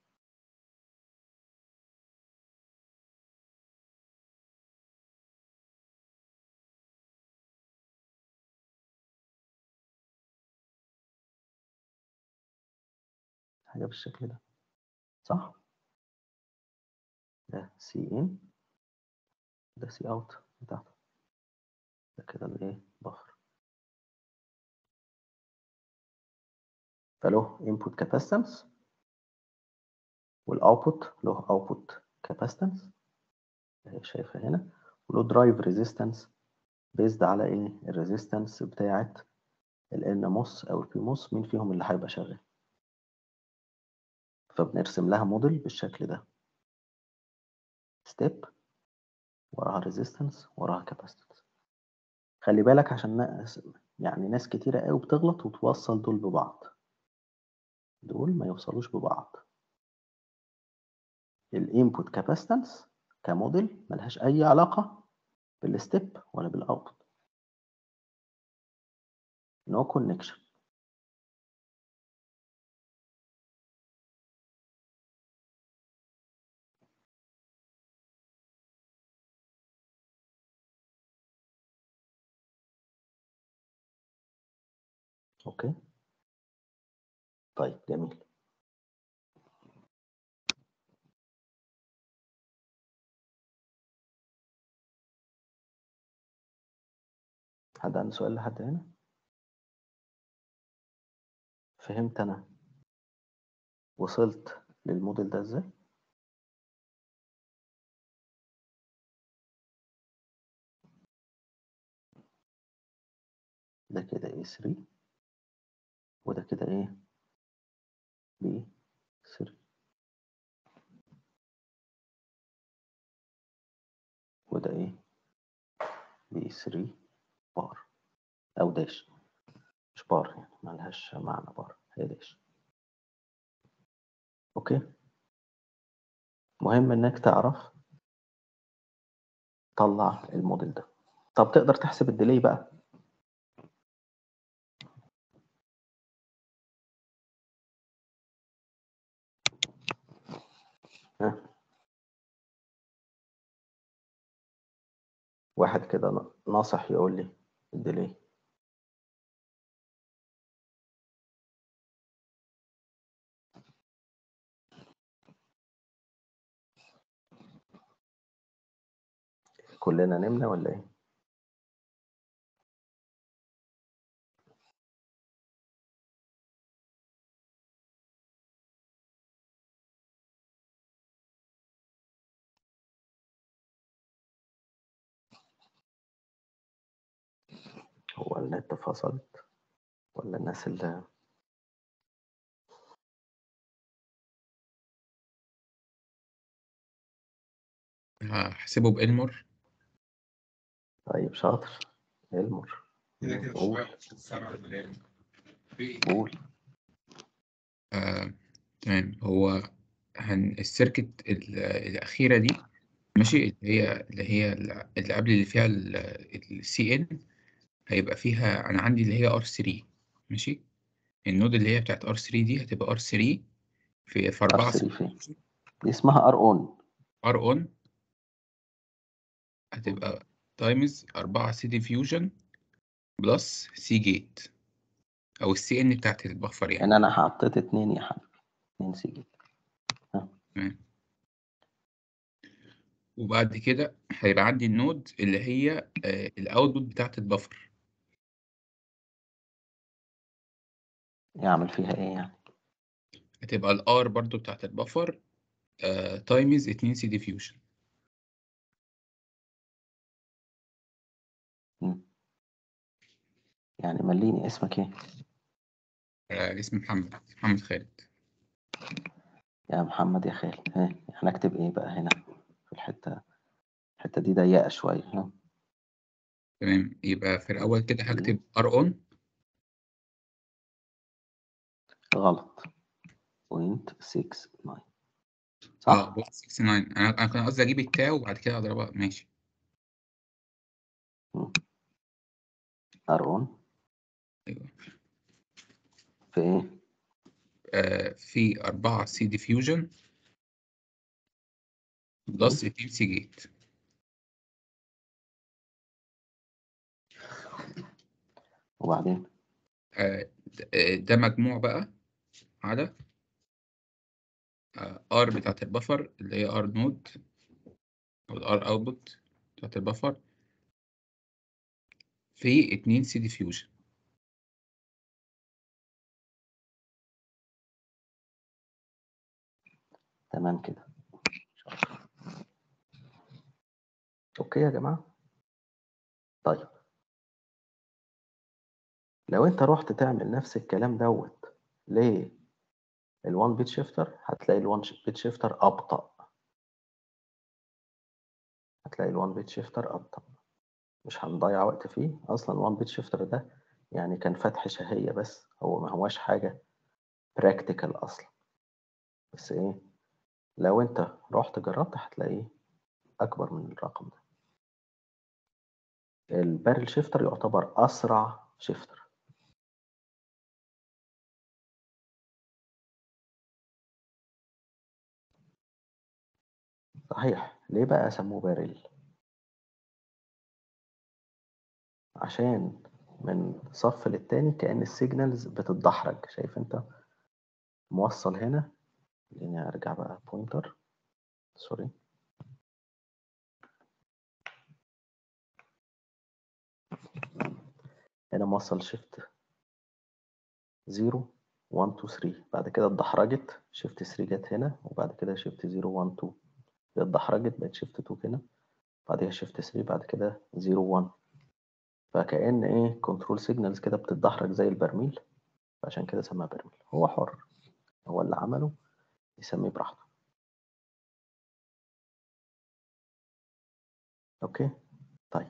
حاجة بالشكل ده صح ده سي ان ده سي اوت بتاعته ده كده الايه بفر فله input capacitance والاوتبوت له output capacitance اللي هي شايفها هنا وله drive resistance based على ايه الريزيستنس بتاعت ال موس او البي موس مين فيهم اللي هيبقى شغال فبنرسم لها موديل بالشكل ده ستيب وراها ريزيستنس وراها كاباسيتنس خلي بالك عشان ناس يعني ناس كتيرة قوي بتغلط وتوصل دول ببعض دول ما يوصلوش ببعض الانبوت كاباسيتنس كموديل ملهاش اي علاقة بالستيب ولا بالاوتبوت نو no كونكشن اوكي طيب جميل حد عنده سؤال لحد هنا فهمت انا وصلت للموديل ده ازاي ده كده A3 وده كده ايه B 3 وده ايه B 3 بار او داش مش بار يعني ملهاش معنى بار هي داش اوكي مهم انك تعرف طلع الموديل ده طب تقدر تحسب الديلي بقى ها واحد كده ناصح يقول لي الديلي كلنا نمنا ولا ايه هو النت فصلت ولا الناس اللي هحسبه بإلمور طيب شاطر المر كده كده قول شوية السبعة بالليل في قول آه، تمام هو هن السيركت ال- الأخيرة دي ماشي اللي هي اللي هي اللي قبل اللي فيها السي ان هيبقى فيها أنا عندي اللي هي ار 3 ماشي النود اللي هي بتاعت ار 3 دي هتبقى ار 3 في في 4 ار 3 فين دي اسمها ار اون ار اون هتبقى تايمز 4 سي ديفيوجن بلس سي جيت او السي ان بتاعت البفر يعني يعني انا حطيت اتنين يا حبيبي اتنين سي تمام وبعد كده هيبقى عندي النود اللي هي الاوتبوت بتاعت البفر يعمل فيها ايه يعني هتبقى الار برضو بتاعت البفر تايمز 2 سي ديفيوجن مم. يعني مليني اسمك ايه آه، اسمي محمد محمد خالد يا محمد يا خالد ها احنا اكتب ايه بقى هنا في الحتة الحتة دي ضيقة شوية ها تمام يبقى في الأول كده هكتب ار اون غلط بوينت 6 9 اه صح بوينت 69 انا انا كان قصدي اجيب التاو وبعد كده اضربها ماشي ار اون ايوه في ايه آه في 4 سي ديفيوجن بلس 2 سي جيت وبعدين آه د- آه، ده مجموع بقى على ار بتاعت البفر اللي هي ار نود او الار اوتبوت بتاعت البفر في 2 سي ديفيوجن تمام كده شاطر. اوكي يا جماعة طيب لو انت رحت تعمل نفس الكلام دوت ليه الوان بيت شيفتر هتلاقي الوان بيت شيفتر ابطأ هتلاقي الوان بيت شيفتر ابطأ مش هنضيع وقت فيه اصلا الوان بيت شيفتر ده يعني كان فتح شهية بس هو ما هواش حاجة براكتيكال اصلا بس ايه لو انت رحت جربت هتلاقيه اكبر من الرقم ده البارل شيفتر يعتبر اسرع شيفتر صحيح ليه بقى سموه بارل عشان من صف للتاني كأن السيجنالز بتتدحرج شايف انت موصل هنا خليني ارجع بقى بوينتر سوري هنا موصل شيفت 0 1 2 3 بعد كده اتدحرجت شيفت 3 جت هنا وبعد كده شيفت 0 1 2 دي اتدحرجت بقت شيفت 2 هنا بعدها شيفت 3 بعد كده 0 1 فكأن ايه كنترول سيجنالز كده بتتدحرج زي البرميل فعشان كده سماها برميل هو حر هو اللي عمله يسميه براحته اوكي طيب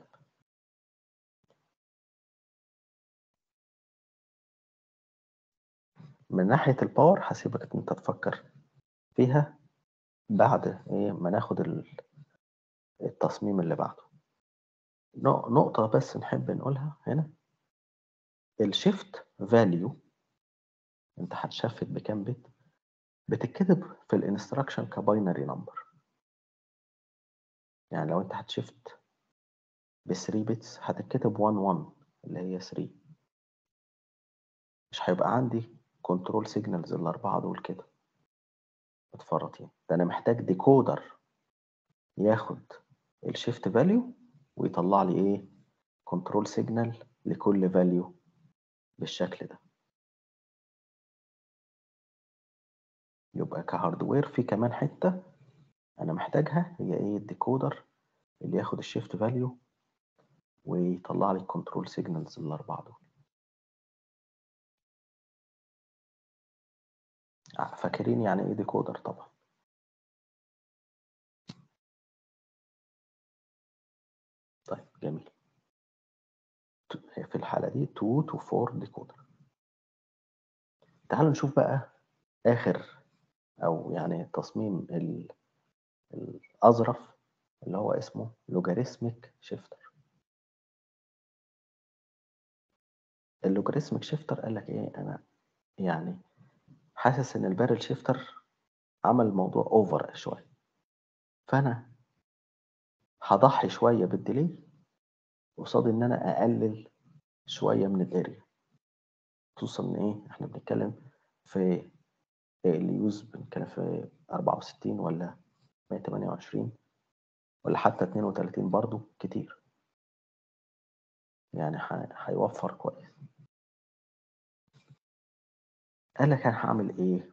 من ناحية الباور هسيبك انت تفكر فيها بعد ايه ما ناخد ال- التصميم اللي بعده نق- نقطة بس نحب نقولها هنا الشيفت فاليو انت هتشفت بكام بت بتتكتب في الانستراكشن كباينري نمبر يعني لو انت هتشفت ب 3 بيتس هتتكتب 1 1 اللي هي 3 مش هيبقى عندي كنترول سيجنالز الأربعة دول كده متفرطين ده أنا محتاج ديكودر ياخد الشيفت فاليو ويطلع لي إيه كنترول سيجنال لكل فاليو بالشكل ده يبقى كهاردوير في كمان حتة أنا محتاجها هي إيه الديكودر اللي ياخد الشيفت فاليو ويطلع لي الكنترول سيجنالز الأربعة دول فاكرين يعني إيه ديكودر طبعا طيب جميل في الحالة دي 2 to 4 ديكودر تعالوا نشوف بقى آخر أو يعني تصميم ال- الأظرف اللي هو اسمه لوجاريثميك شيفتر اللوجاريثميك شيفتر قال لك إيه أنا يعني حاسس إن البارل شيفتر عمل الموضوع أوفر شوية فأنا هضحي شوية بالديلي قصاد إن أنا أقلل شوية من الاريا خصوصا إن إيه إحنا بنتكلم في اليوز بنتكلم في 64 ولا 128 ولا حتى 32 برضو كتير يعني ح- هيوفر كويس قال لك انا هعمل ايه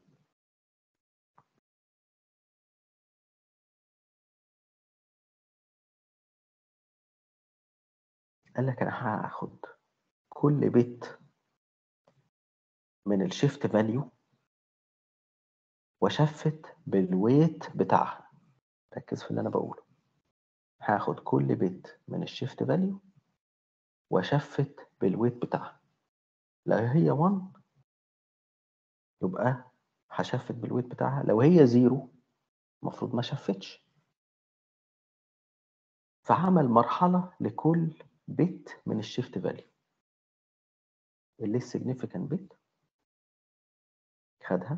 قال لك انا هاخد كل بت من الشيفت فاليو واشفت بالويت بتاعها ركز في اللي انا بقوله هاخد كل بت من الشيفت فاليو واشفت بالويت بتاعها لو هي 1 يبقى هشفت بالويت بتاعها لو هي زيرو المفروض ما شفتش فعمل مرحلة لكل بت من الشيفت فاليو اللي significant بت خدها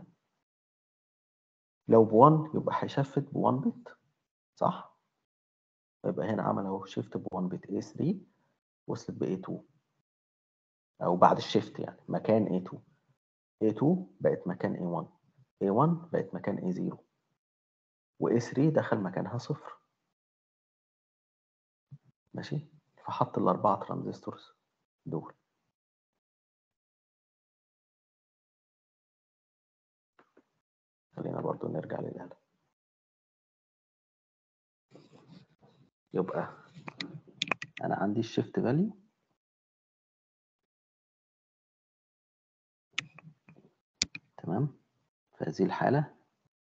لو ب1 يبقى هيشفت ب1 بت صح يبقى هنا عمل اهو شيفت ب1 بت A3 وصلت ب A2 او بعد الشيفت يعني مكان A2 A2 بقت مكان A1 A1 بقت مكان A0 و A3 دخل مكانها صفر ماشي فحط الأربعة ترانزستورز دول خلينا برضو نرجع للآلة يبقى أنا عندي الشيفت فاليو تمام في هذه الحالة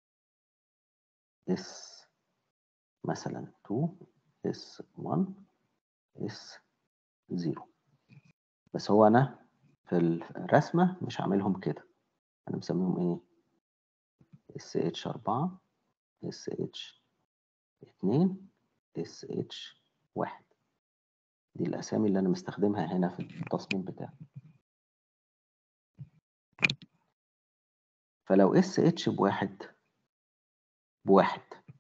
اس مثلا 2 اس 1 اس 0 بس هو أنا في الرسمة مش عاملهم كده أنا مسميهم إيه اس اتش 4 اس اتش 2 اس اتش 1 دي الأسامي اللي أنا مستخدمها هنا في التصميم بتاعي فلو اس اتش بواحد بواحد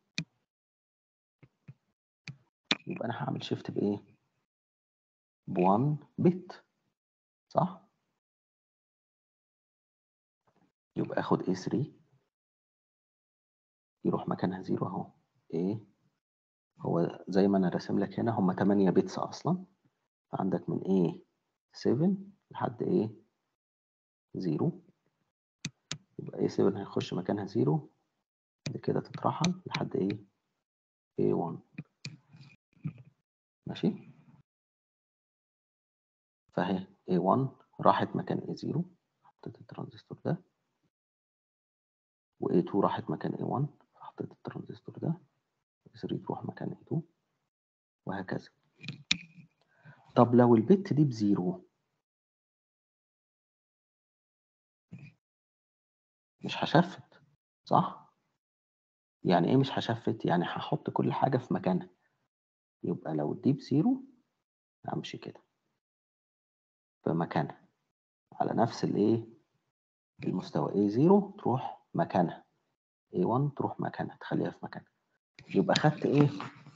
يبقى انا هعمل شيفت بايه بوان بت صح يبقى اخد A3 يروح مكانها زيرو اهو A هو زي ما انا راسم لك هنا هم 8 بيتس اصلا فعندك من A7 لحد A 0 يبقى A7 هيخش مكانها زيرو بعد كده تترحل لحد ايه A1 ماشي فاهي A1 راحت مكان A0 حطيت الترانزستور ده و A2 راحت مكان A1 حطيت الترانزستور ده A3 تروح مكان A2 وهكذا طب لو البت دي بزيرو مش هشفت صح؟ يعني ايه مش هشفت؟ يعني هحط كل حاجة في مكانها يبقى لو دي بزيرو امشي كده في مكانها على نفس الايه المستوى A0 تروح مكانها A1 تروح مكانها تخليها في مكانها يبقى خدت ايه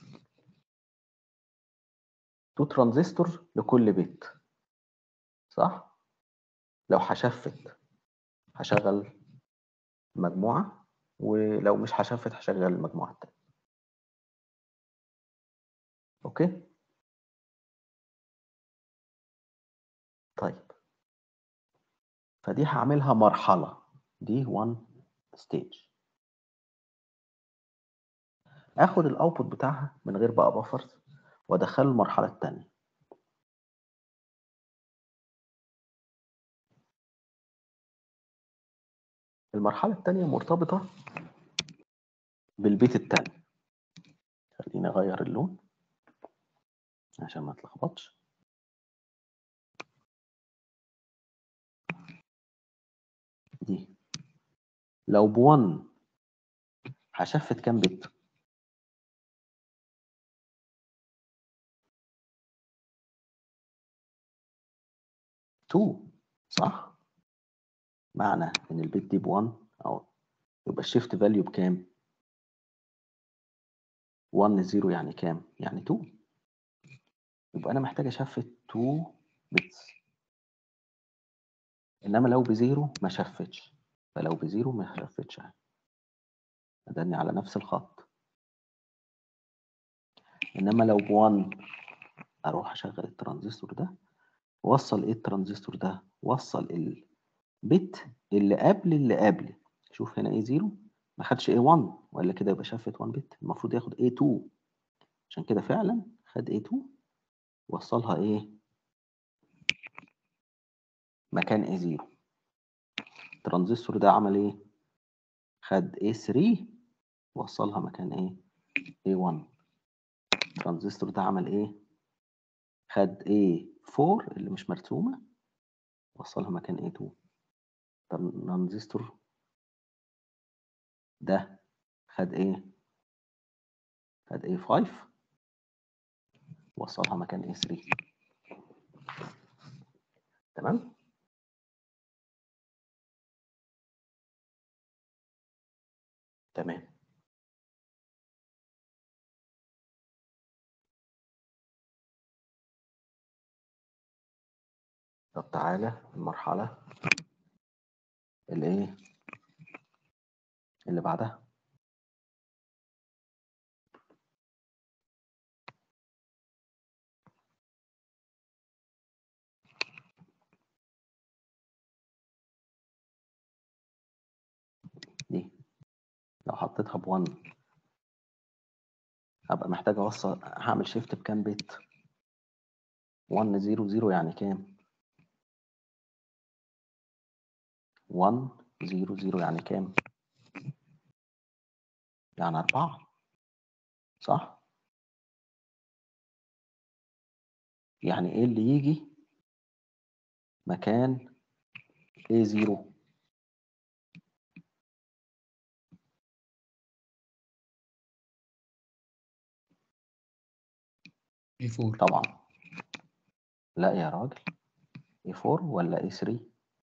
تو ترانزستور لكل بيت صح لو هشفت هشغل مجموعة ولو مش هشفت هشغل المجموعة التانية اوكي طيب فدي هعملها مرحلة دي one stage اخد الاوتبوت بتاعها من غير بقى بفرز وادخله المرحلة التانية المرحلة التانية مرتبطة بالبيت التاني خليني اغير اللون عشان ما اتلخبطش دي لو بون هشفت كام بت تو صح معنى ان البت دي بون او يبقى الشيفت فاليو بكام 1 0 يعني كام يعني 2 يبقى انا محتاج اشفت 2 بتس انما لو بزيرو ما شفتش فلو بزيرو ما شفتش اداني على نفس الخط انما لو ب1 اروح اشغل الترانزستور ده وصل ايه الترانزستور ده وصل البت اللي قبل اللي قبل شوف هنا ايه زيرو ما خدش A1 ولا كده يبقى شفت 1 بت المفروض ياخد A2 عشان كده فعلا خد A2 وصلها ايه مكان ايه زيرو الترانزستور ده عمل ايه خد ايه 3 وصلها مكان ايه ايه 1 الترانزستور ده عمل ايه خد ايه 4 اللي مش مرسومه وصلها مكان ايه 2 الترانزستور ده خد ايه خد ايه 5 وصلها مكان ايه 3 تمام تمام طب تعالى المرحلة اللي ايه اللي بعدها دي لو حطيتها بون هبقى محتاج اوصل هعمل شيفت بكام بت 1 0 0 يعني كام 1 0 0 يعني كام يعني أربعة صح يعني ايه اللي يجي مكان ايه زيرو اي 4 طبعا لا يا راجل ايه 4 ولا ايه 3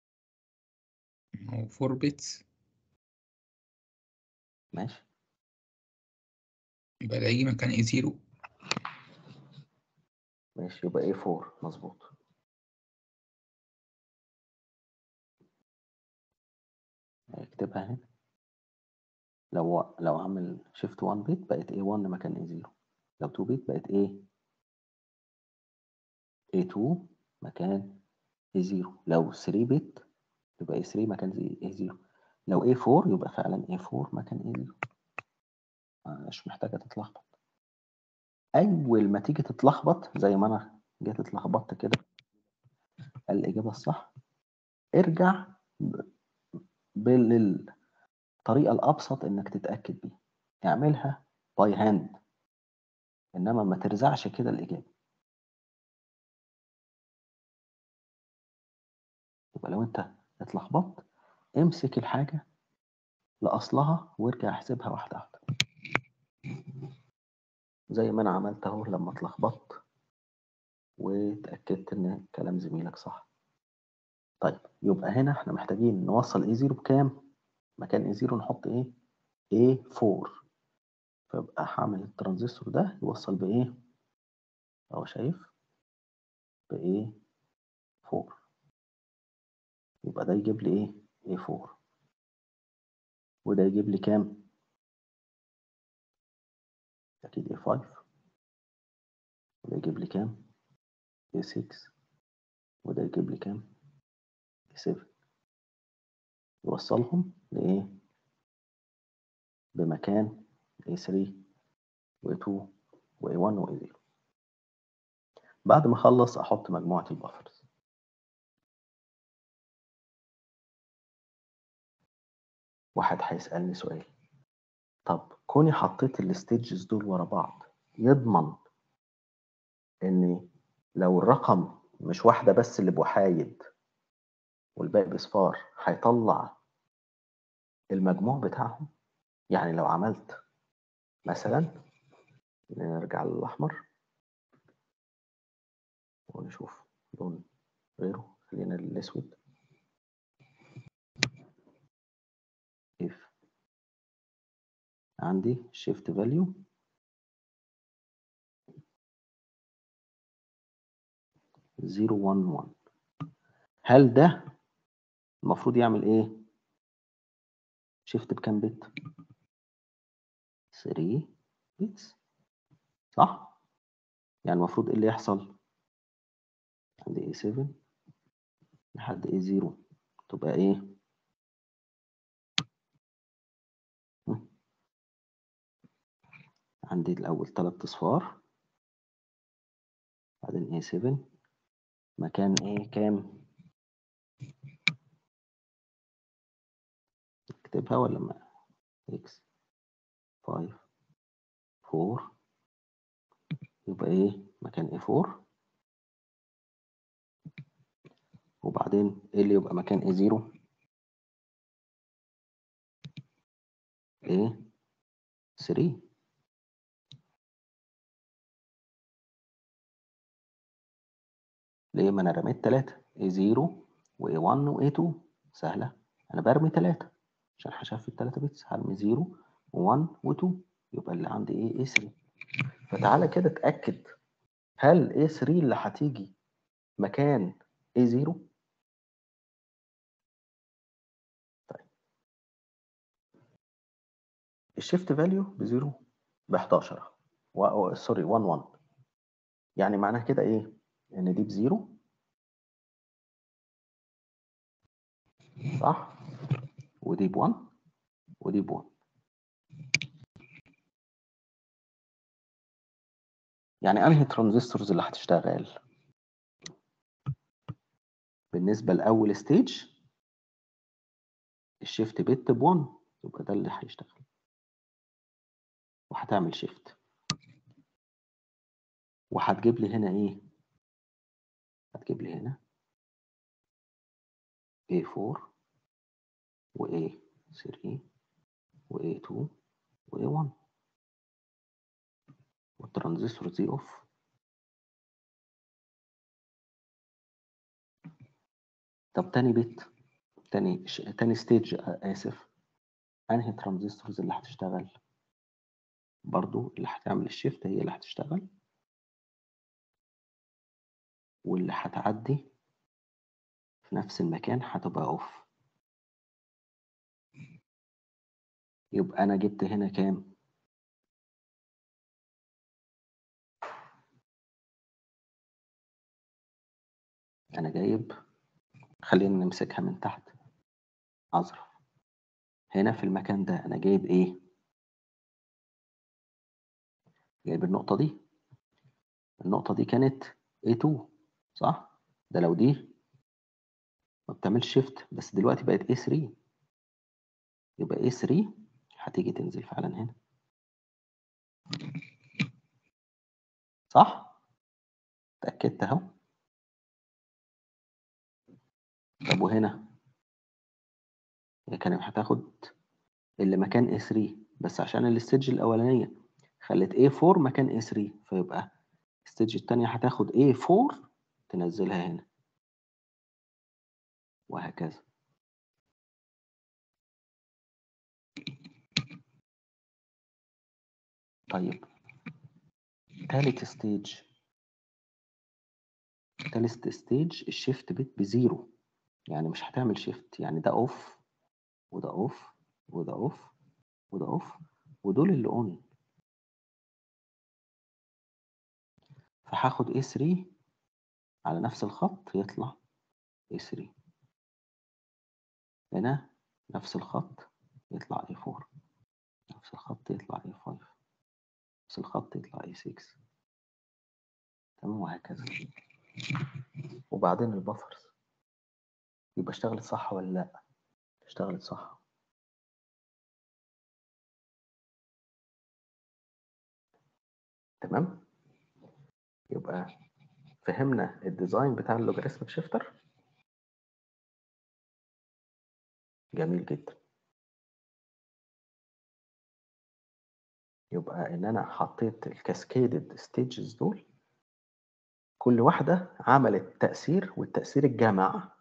هو 4 بيتس ماشي يبقى ده يجي مكان اي 0 ماشي يبقى ايه 4 مظبوط اكتبها هنا لو لو اعمل شيفت 1 بت بقت ايه 1 مكان ايه 0 لو 2 بت بقت ايه ايه 2 مكان ايه 0 لو 3 بت يبقى ايه 3 مكان ايه 0 لو ايه 4 يبقى فعلا ايه 4 مكان ايه 0 مش محتاجه تتلخبط اول ما تيجي تتلخبط زي ما انا جيت اتلخبطت كده الاجابه الصح ارجع بالطريقه الابسط انك تتاكد بيها اعملها باي هاند انما ما ترزعش كده الاجابه يبقى لو انت اتلخبطت امسك الحاجه لاصلها وارجع احسبها واحده واحده زي ما انا عملت اهو لما اتلخبطت واتاكدت ان كلام زميلك صح طيب يبقى هنا احنا محتاجين نوصل اي 0 بكام مكان اي 0 نحط ايه ايه 4 فيبقى هعمل الترانزستور ده يوصل بايه اهو شايف بايه 4 يبقى ده يجيب لي ايه ايه 4 وده يجيب لي كام اكيد ايه 5 وده يجيب لي كام ايه 6 وده يجيب لي كام ايه 7 يوصلهم لايه بمكان ايه 3 وايه 2 وايه 1 وايه 0 بعد ما اخلص احط مجموعه البفرز واحد هيسألني سؤال طب كوني حطيت الستيجز دول ورا بعض يضمن ان لو الرقم مش واحدة بس اللي بوحايد والباقي بصفار هيطلع المجموع بتاعهم يعني لو عملت مثلا نرجع للأحمر ونشوف لون غيره خلينا الأسود if عندي shift value zero one one هل ده المفروض يعمل ايه شيفت بكام بت 3 بيتس صح يعني المفروض ايه اللي يحصل عندي ايه 7 لحد ايه 0 تبقى ايه عندي الأول تلات أصفار بعدين A7 مكان A كام اكتبها ولا ما X 5 4 يبقى ايه مكان A4 وبعدين ايه اللي يبقى مكان A0 ايه 3 ليه ما انا رميت 3 A0 و A1 و A2 سهلة انا برمي 3 عشان هشفت 3 بيتس هرمي 0 و1 و2 يبقى اللي عندي ايه A3 فتعالى كده اتأكد هل A3 اللي هتيجي مكان A0 طيب الشيفت فاليو بزيرو ب 11 و... أو- سوري 1 1 يعني معناها كده ايه ان دي بزيرو صح ودي ب1 ودي ب1 يعني انهي ترانزستورز اللي هتشتغل بالنسبه لاول ستيج الشيفت بت ب1 يبقى ده اللي هيشتغل وهتعمل شيفت وهتجيب لي هنا ايه هتجيب لي هنا A4 و A3 و A2 و A1 والترانزستور دي اوف طب تاني بيت تاني ش... تاني ستيج اسف انهي ترانزستورز اللي هتشتغل برضو اللي هتعمل الشيفت هي اللي هتشتغل واللي هتعدي في نفس المكان هتبقى اوف يبقى انا جبت هنا كام انا جايب خلينا نمسكها من تحت اظرف هنا في المكان ده انا جايب ايه جايب النقطة دي النقطة دي كانت A2 صح ده لو دي ما بتعملش شيفت بس دلوقتي بقت A3 يبقى A3 هتيجي تنزل فعلا هنا صح اتأكدت اهو طب وهنا هي كانت هتاخد اللي مكان A3 بس عشان الستيج الأولانية خلت A4 مكان A3 فيبقى الستيج التانية هتاخد A4 تنزلها هنا وهكذا طيب تالت ستيج تالت ستيج الشيفت بت بزيرو يعني مش هتعمل شيفت يعني ده اوف وده اوف وده اوف وده اوف ودول اللي اون فهاخد A3 على نفس الخط يطلع A3 هنا نفس الخط يطلع A4 نفس الخط يطلع A5 نفس الخط يطلع A6 تمام وهكذا وبعدين البفرز يبقى اشتغلت صح ولا لا اشتغلت صح تمام يبقى فهمنا الديزاين بتاع اللوجاريتم شيفتر جميل جدا يبقى ان انا حطيت الكاسكيدد ستيجز دول كل واحدة عملت تأثير والتأثير الجمع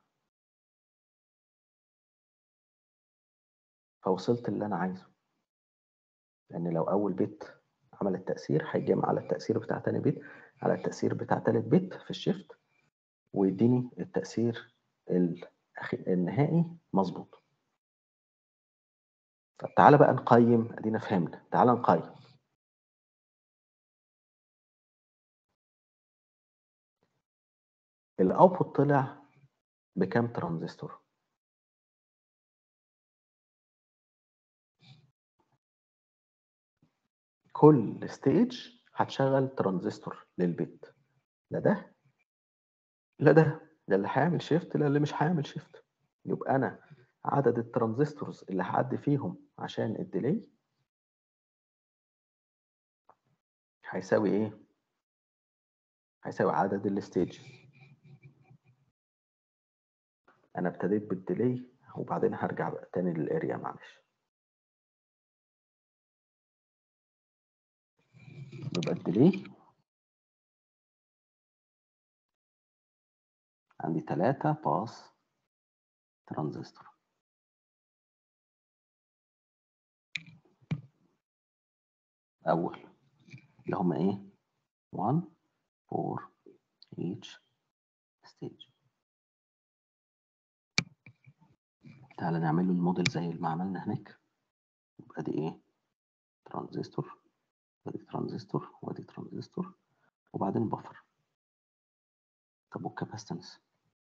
فوصلت اللي أنا عايزه لأن لو أول بيت عمل التأثير هيجمع على التأثير بتاع تاني بيت على التأثير بتاع تالت بيت في الشيفت ويديني التأثير الأخي- النهائي مظبوط طب تعالى بقى نقيم ادينا فهمنا تعالى نقيم الاوتبوت طلع بكام ترانزستور كل ستيج هتشغل ترانزستور للبيت لا ده لا ده لا اللي هيعمل شيفت لا اللي مش هيعمل شيفت يبقى انا عدد الترانزستورز اللي هعدي فيهم عشان الديلي هيساوي ايه هيساوي عدد الستيجز انا ابتديت بالديلي وبعدين هرجع بقى تاني للاريا معلش يبقى الديلي عندي تلاتة باس ترانزستور أول اللي هما إيه؟ 1 4 each stage تعالى نعمل له الموديل زي ما عملنا هناك يبقى دي إيه؟ ترانزستور وادي ترانزستور وادي ترانزستور وبعدين بفر طب والكاباستنس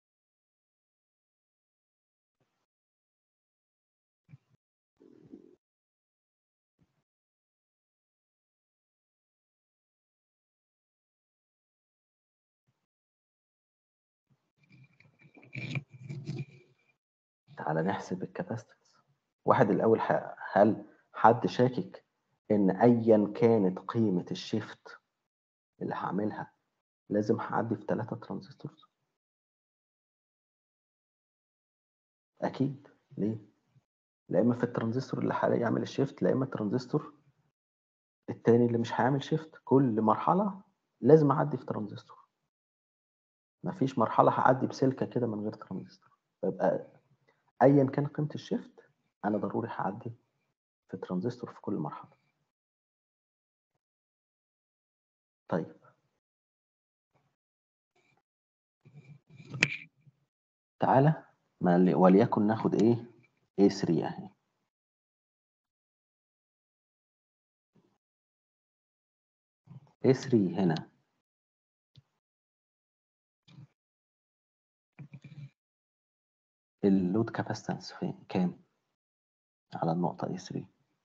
تعالى نحسب الكاباستنس واحد الأول ح- هل حد شاكك إن أيا كانت قيمة الشيفت اللي هعملها لازم هعدي في ثلاثة ترانزستورز أكيد ليه؟ لا إما في الترانزستور اللي هيعمل الشيفت لا إما الترانزستور التاني اللي مش هيعمل شيفت كل مرحلة لازم أعدي في ترانزستور مفيش مرحلة هعدي بسلكة كده من غير ترانزستور فيبقى ايا كان قيمه الشيفت انا ضروري هعدي في ترانزستور في كل مرحله طيب تعالى ما ل- وليكن ناخد ايه A3 اهي A3 هنا اللود كاباستنس فين كام على النقطة A3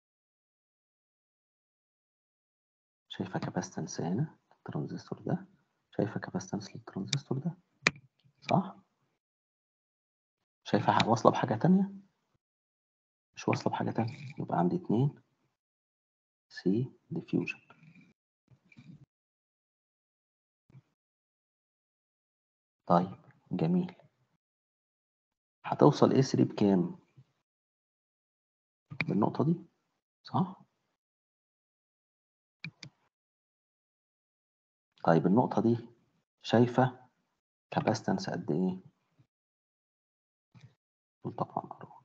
شايفة كاباستنس هنا الترانزستور ده شايفة كاباستنس للترانزستور ده صح شايفة ح- واصلة بحاجة تانية مش واصلة بحاجة تانية يبقى عندي اتنين سي ديفيوجن طيب جميل هتوصل A3 بكام بالنقطة دي صح طيب النقطة دي شايفة كاباستنس قد ايه دول طبعا أروح.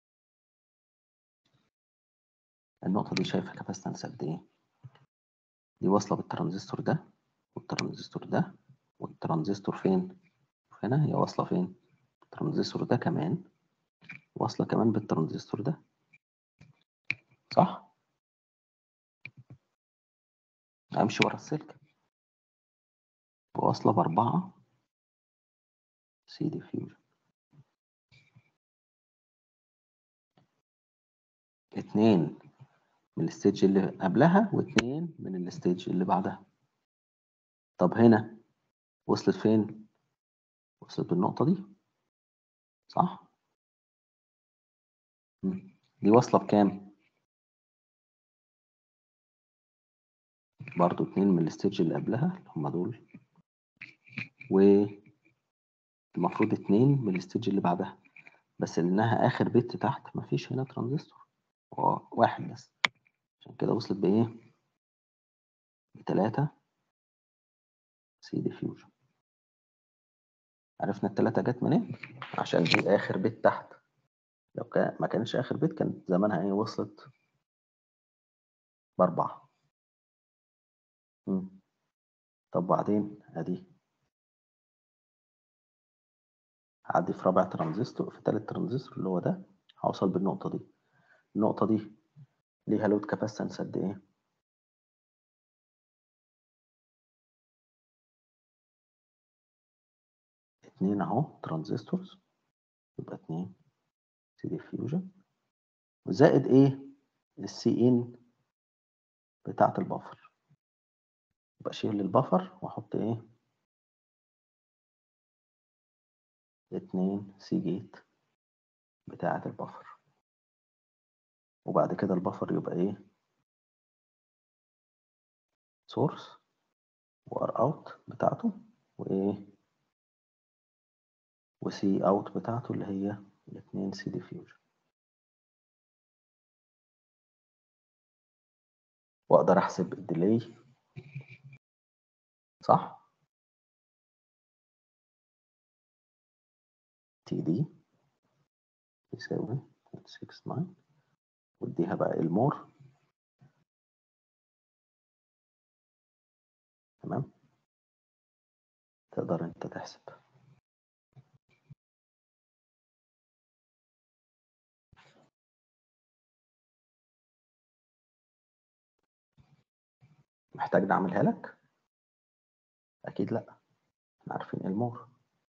النقطة دي شايفة كاباستنس قد ايه دي واصلة بالترانزستور ده والترانزستور ده والترانزستور فين هنا هي واصلة فين الترانزستور ده كمان واصلة كمان بالترانزستور ده صح امشي ورا السلك واصلة بأربعة سي ديفيوجن اتنين من الستيج اللي قبلها واتنين من الستيج اللي بعدها طب هنا وصلت فين وصلت بالنقطة دي صح مم. دي واصلة بكام برضو اتنين من الستيج اللي قبلها اللي هما دول والمفروض اتنين من الستيج اللي بعدها بس لانها اخر بت تحت مفيش هنا ترانزستور هو واحد بس عشان كده وصلت بايه بتلاتة سي ديفيوجن عرفنا التلاتة جت منين عشان دي اخر بت تحت لو كان ما كانش اخر بت كانت زمانها ايه وصلت باربعة مم. طب بعدين ادي هعدي في رابع ترانزستور في تالت ترانزستور اللي هو ده هوصل بالنقطة دي النقطة دي ليها لود كاباسيتنس قد ايه اتنين اهو ترانزستورز يبقى اتنين سي ديفيوجن زائد ايه السي ان بتاعة البفر يبقى اشيل البفر واحط ايه اتنين سي جيت بتاعة البفر وبعد كده البفر يبقى ايه سورس وار اوت بتاعته وايه وسي اوت بتاعته اللي هي الاتنين سي ديفيوجن واقدر احسب الديلي صح تي دي يساوي 69 واديها بقى المور تمام تقدر انت تحسب محتاج نعملها لك اكيد لا احنا عارفين المور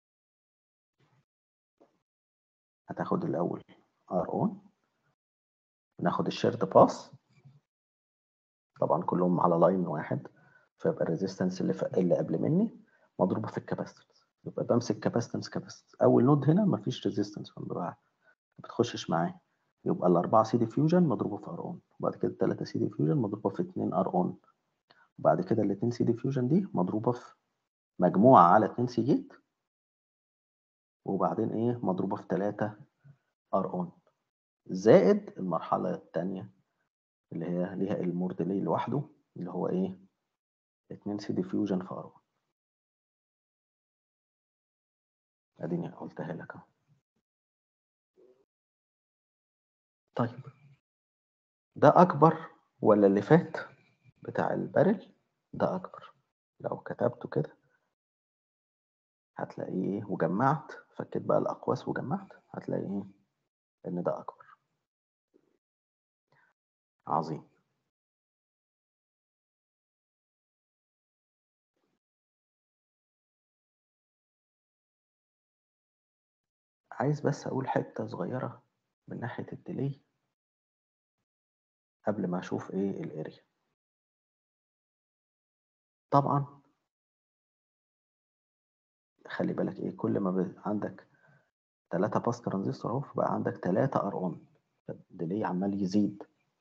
هتاخد الاول ار اون ناخد الشيرد باس طبعا كلهم على لاين واحد فيبقى الريزيستنس اللي ف... اللي قبل مني مضروبه في الكاباستنس يبقى بمسك كاباستنس كاباستنس اول نود هنا مفيش ريزيستنس ما بتخشش معاه يبقى الأربعة سي ديفيوجن مضروبة في ار اون وبعد كده التلاتة سي ديفيوجن مضروبة في اتنين ار اون وبعد كده الاتنين سي ديفيوجن دي مضروبة في مجموعة على اتنين سي جيت وبعدين ايه مضروبة في تلاتة ار اون زائد المرحلة التانية اللي هي ليها المور ديلي لوحده اللي هو ايه اتنين سي ديفيوجن في ار اديني قلتها لك اهو طيب ده اكبر ولا اللي فات بتاع البارل ده اكبر لو كتبته كده هتلاقيه ايه وجمعت فكيت بقى الاقواس وجمعت هتلاقي ايه ان ده اكبر عظيم عايز بس اقول حتة صغيرة من ناحية الديلي قبل ما اشوف ايه الاريا طبعا خلي بالك ايه كل ما ب... عندك تلاتة باس ترانزستور اهو فبقى عندك تلاتة ار اون الديلي عمال يزيد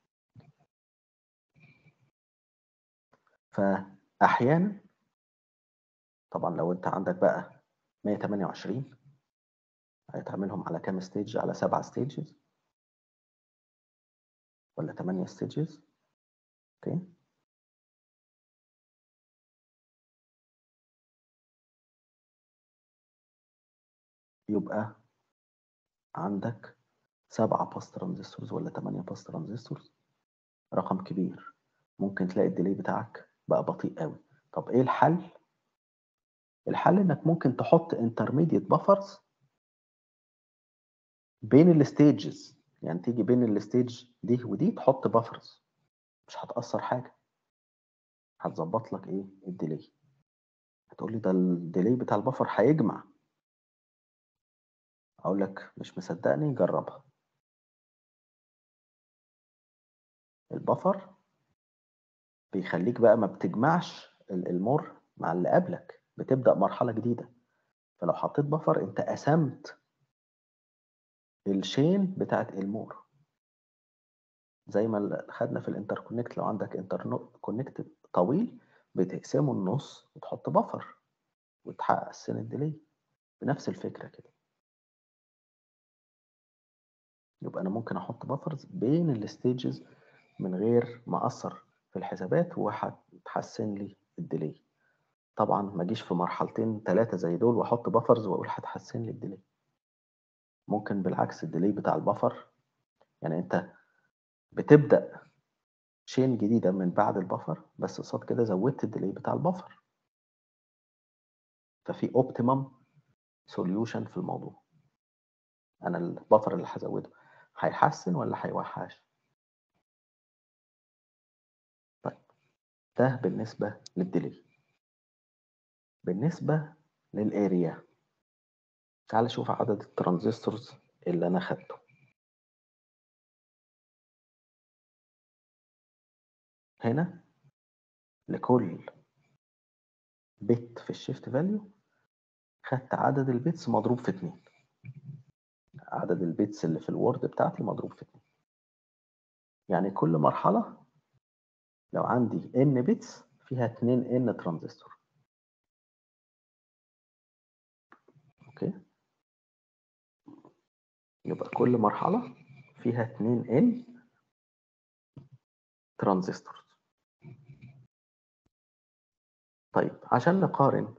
فاحيانا طبعا لو انت عندك بقى 128 هتعملهم على كام ستيج على سبعة ستيجز ولا تمانية ستيجز اوكي يبقى عندك سبعة باس ترانزستورز ولا تمانية باس ترانزستورز رقم كبير ممكن تلاقي الديلي بتاعك بقى بطيء قوي طب ايه الحل الحل انك ممكن تحط intermediate buffers بين الستيجز يعني تيجي بين الستيج دي ودي تحط بافرز مش هتأثر حاجة هتظبط لك ايه الديلي هتقول لي ده الديلي بتاع البفر هيجمع اقول لك مش مصدقني جربها البفر بيخليك بقى ما بتجمعش المر مع اللي قبلك بتبدأ مرحلة جديدة فلو حطيت بفر انت قسمت الشين بتاعت المور زي ما خدنا في الانتركونكت لو عندك انتركونكت طويل بتقسمه النص وتحط بفر وتحقق السن الديلي بنفس الفكرة كده يبقى انا ممكن احط بفرز بين الستيجز من غير ما اثر في الحسابات وهتحسن لي الديلي طبعا ما اجيش في مرحلتين ثلاثه زي دول واحط بفرز واقول هتحسن لي الديلي ممكن بالعكس الديلي بتاع البفر يعني انت بتبدا شين جديده من بعد البفر بس قصاد كده زودت الديلي بتاع البفر ففي اوبتيمم سوليوشن في الموضوع انا البفر اللي هزوده هيحسن ولا هيوحش طيب ده بالنسبه للديلي بالنسبه للاريا تعال شوف عدد الترانزستورز اللي انا خدته هنا لكل بت في الشيفت فاليو خدت عدد البيتس مضروب في اتنين عدد البيتس اللي في الوورد بتاعتي مضروب في اتنين يعني كل مرحلة لو عندي n بيتس فيها 2 n ترانزستور اوكي يبقى كل مرحلة فيها 2 n ترانزستور طيب عشان نقارن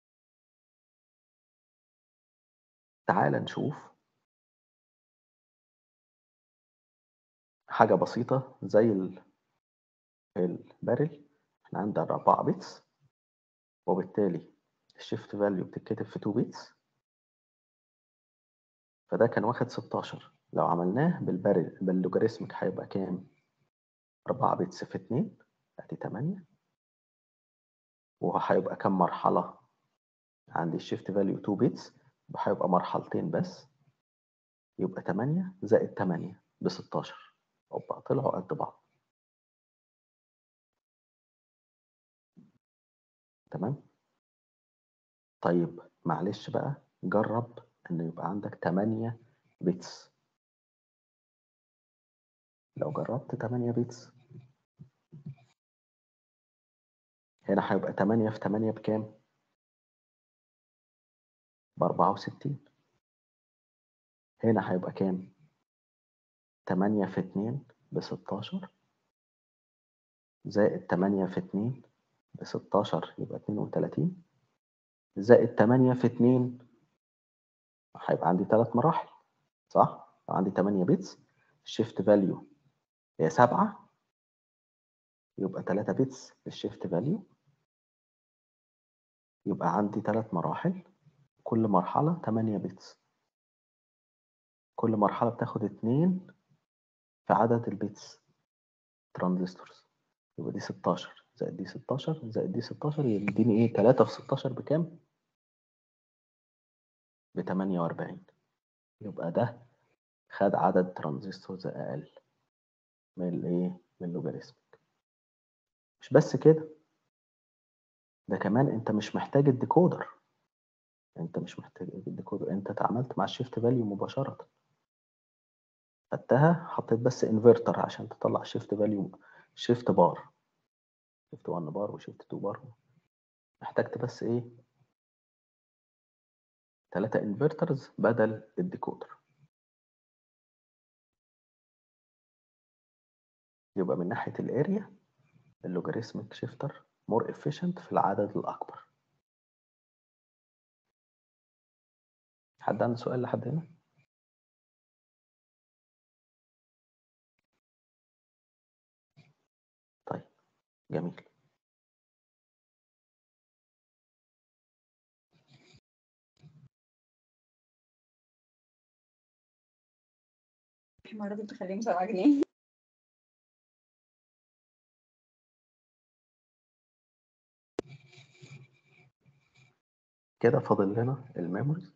تعال نشوف حاجة بسيطة زي ال- البارل احنا عندنا 4 بيتس وبالتالي الشيفت فاليو بتتكتب في 2 بيتس فده كان واخد 16 لو عملناه بالبارل باللوجاريتمك هيبقى كام 4 بيتس في 2 ادي 8 وهيبقى كام مرحلة عندي الشيفت فاليو 2 بيتس يبقى هيبقى مرحلتين بس يبقى 8 زائد 8 ب 16 اوبا طلعوا قد بعض تمام طيب معلش بقى جرب ان يبقى عندك 8 بيتس لو جربت 8 بيتس هنا هيبقى 8 في 8 بكام؟ ب 64 هنا هيبقى كام؟ 8 في 2 ب 16 زائد 8 في 2 ب 16 يبقى 32 زائد 8 في 2 هيبقى عندي ثلاث مراحل صح؟ لو عندي 8 بيتس الشيفت فاليو هي 7 يبقى 3 بيتس الشيفت فاليو يبقى عندي ثلاث مراحل كل مرحلة 8 بيتس كل مرحلة بتاخد 2 في عدد البيتس ترانزستورز يبقى دي 16 زائد دي 16 زائد دي 16 يديني ايه 3 في 16 بكام؟ ب 48 يبقى ده خد عدد ترانزستورز اقل من الايه من اللوجاريتمك مش بس كده ده كمان انت مش محتاج الديكودر انت مش محتاج الديكودر انت اتعاملت مع الشيفت فاليو مباشره خدتها حطيت بس انفرتر عشان تطلع شيفت فاليو شيفت بار شيفت 1 بار وشيفت 2 بار احتجت بس ايه ثلاثة انفرترز بدل الديكودر يبقى من ناحية الاريا اللوجاريتمك شيفتر مور efficient في العدد الأكبر حد عنده سؤال لحد هنا؟ طيب جميل مرة كنت خليهم سبعة جنيه كده فاضل لنا الميموري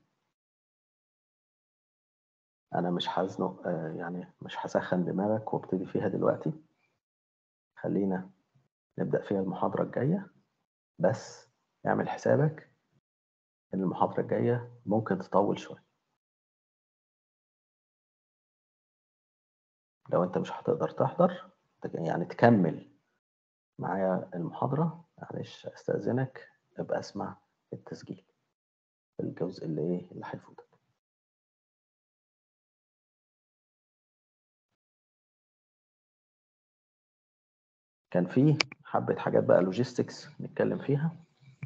انا مش هزنق آه، يعني مش هسخن دماغك وابتدي فيها دلوقتي خلينا نبدأ فيها المحاضرة الجاية بس اعمل حسابك ان المحاضرة الجاية ممكن تطول شوية لو انت مش هتقدر تحضر تك- يعني تكمل معايا المحاضرة معلش استأذنك ابقى اسمع التسجيل الجزء اللي ايه اللي هيفوتك كان في حبة حاجات بقى لوجيستكس نتكلم فيها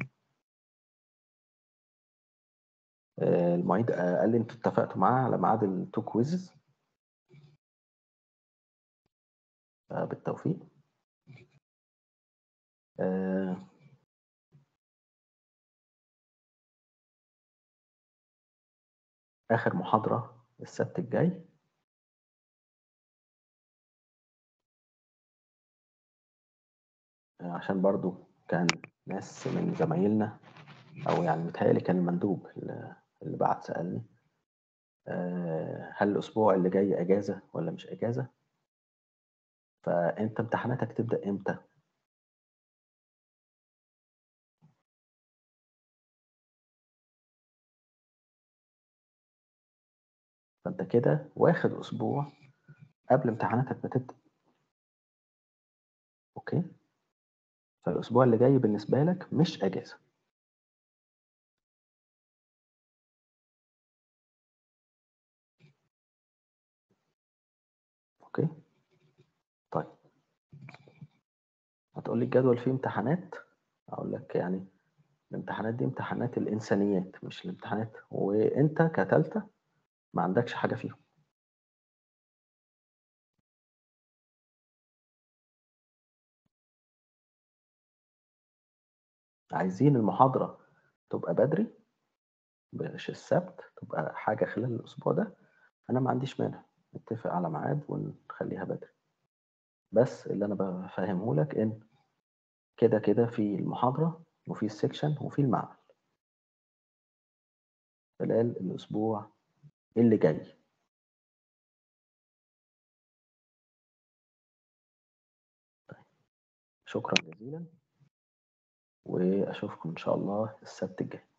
آه، المعيد آه، قال لي انتوا اتفقتوا معاه على ميعاد التو كويزز بالتوفيق آه، آخر محاضرة السبت الجاي آه، عشان برضو كان ناس من زمايلنا أو يعني متهيألي كان المندوب اللي اللي بعت سألني آه، هل الأسبوع اللي جاي أجازة ولا مش أجازة فأنت امتحاناتك تبدأ إمتى فانت كده واخد اسبوع قبل امتحاناتك ما تبدا اوكي فالاسبوع اللي جاي بالنسبه لك مش اجازه اوكي طيب هتقولي الجدول فيه امتحانات اقول لك يعني الامتحانات دي امتحانات الانسانيات مش الامتحانات وانت كتالتة ما عندكش حاجه فيهم عايزين المحاضرة تبقى بدري مش السبت تبقى حاجة خلال الأسبوع ده أنا ما عنديش مانع نتفق على ميعاد ونخليها بدري بس اللي أنا بفهمه لك إن كده كده في المحاضرة وفي السكشن وفي المعمل خلال الأسبوع اللي جاي طيب. شكرا جزيلا وأشوفكم إن شاء الله السبت الجاي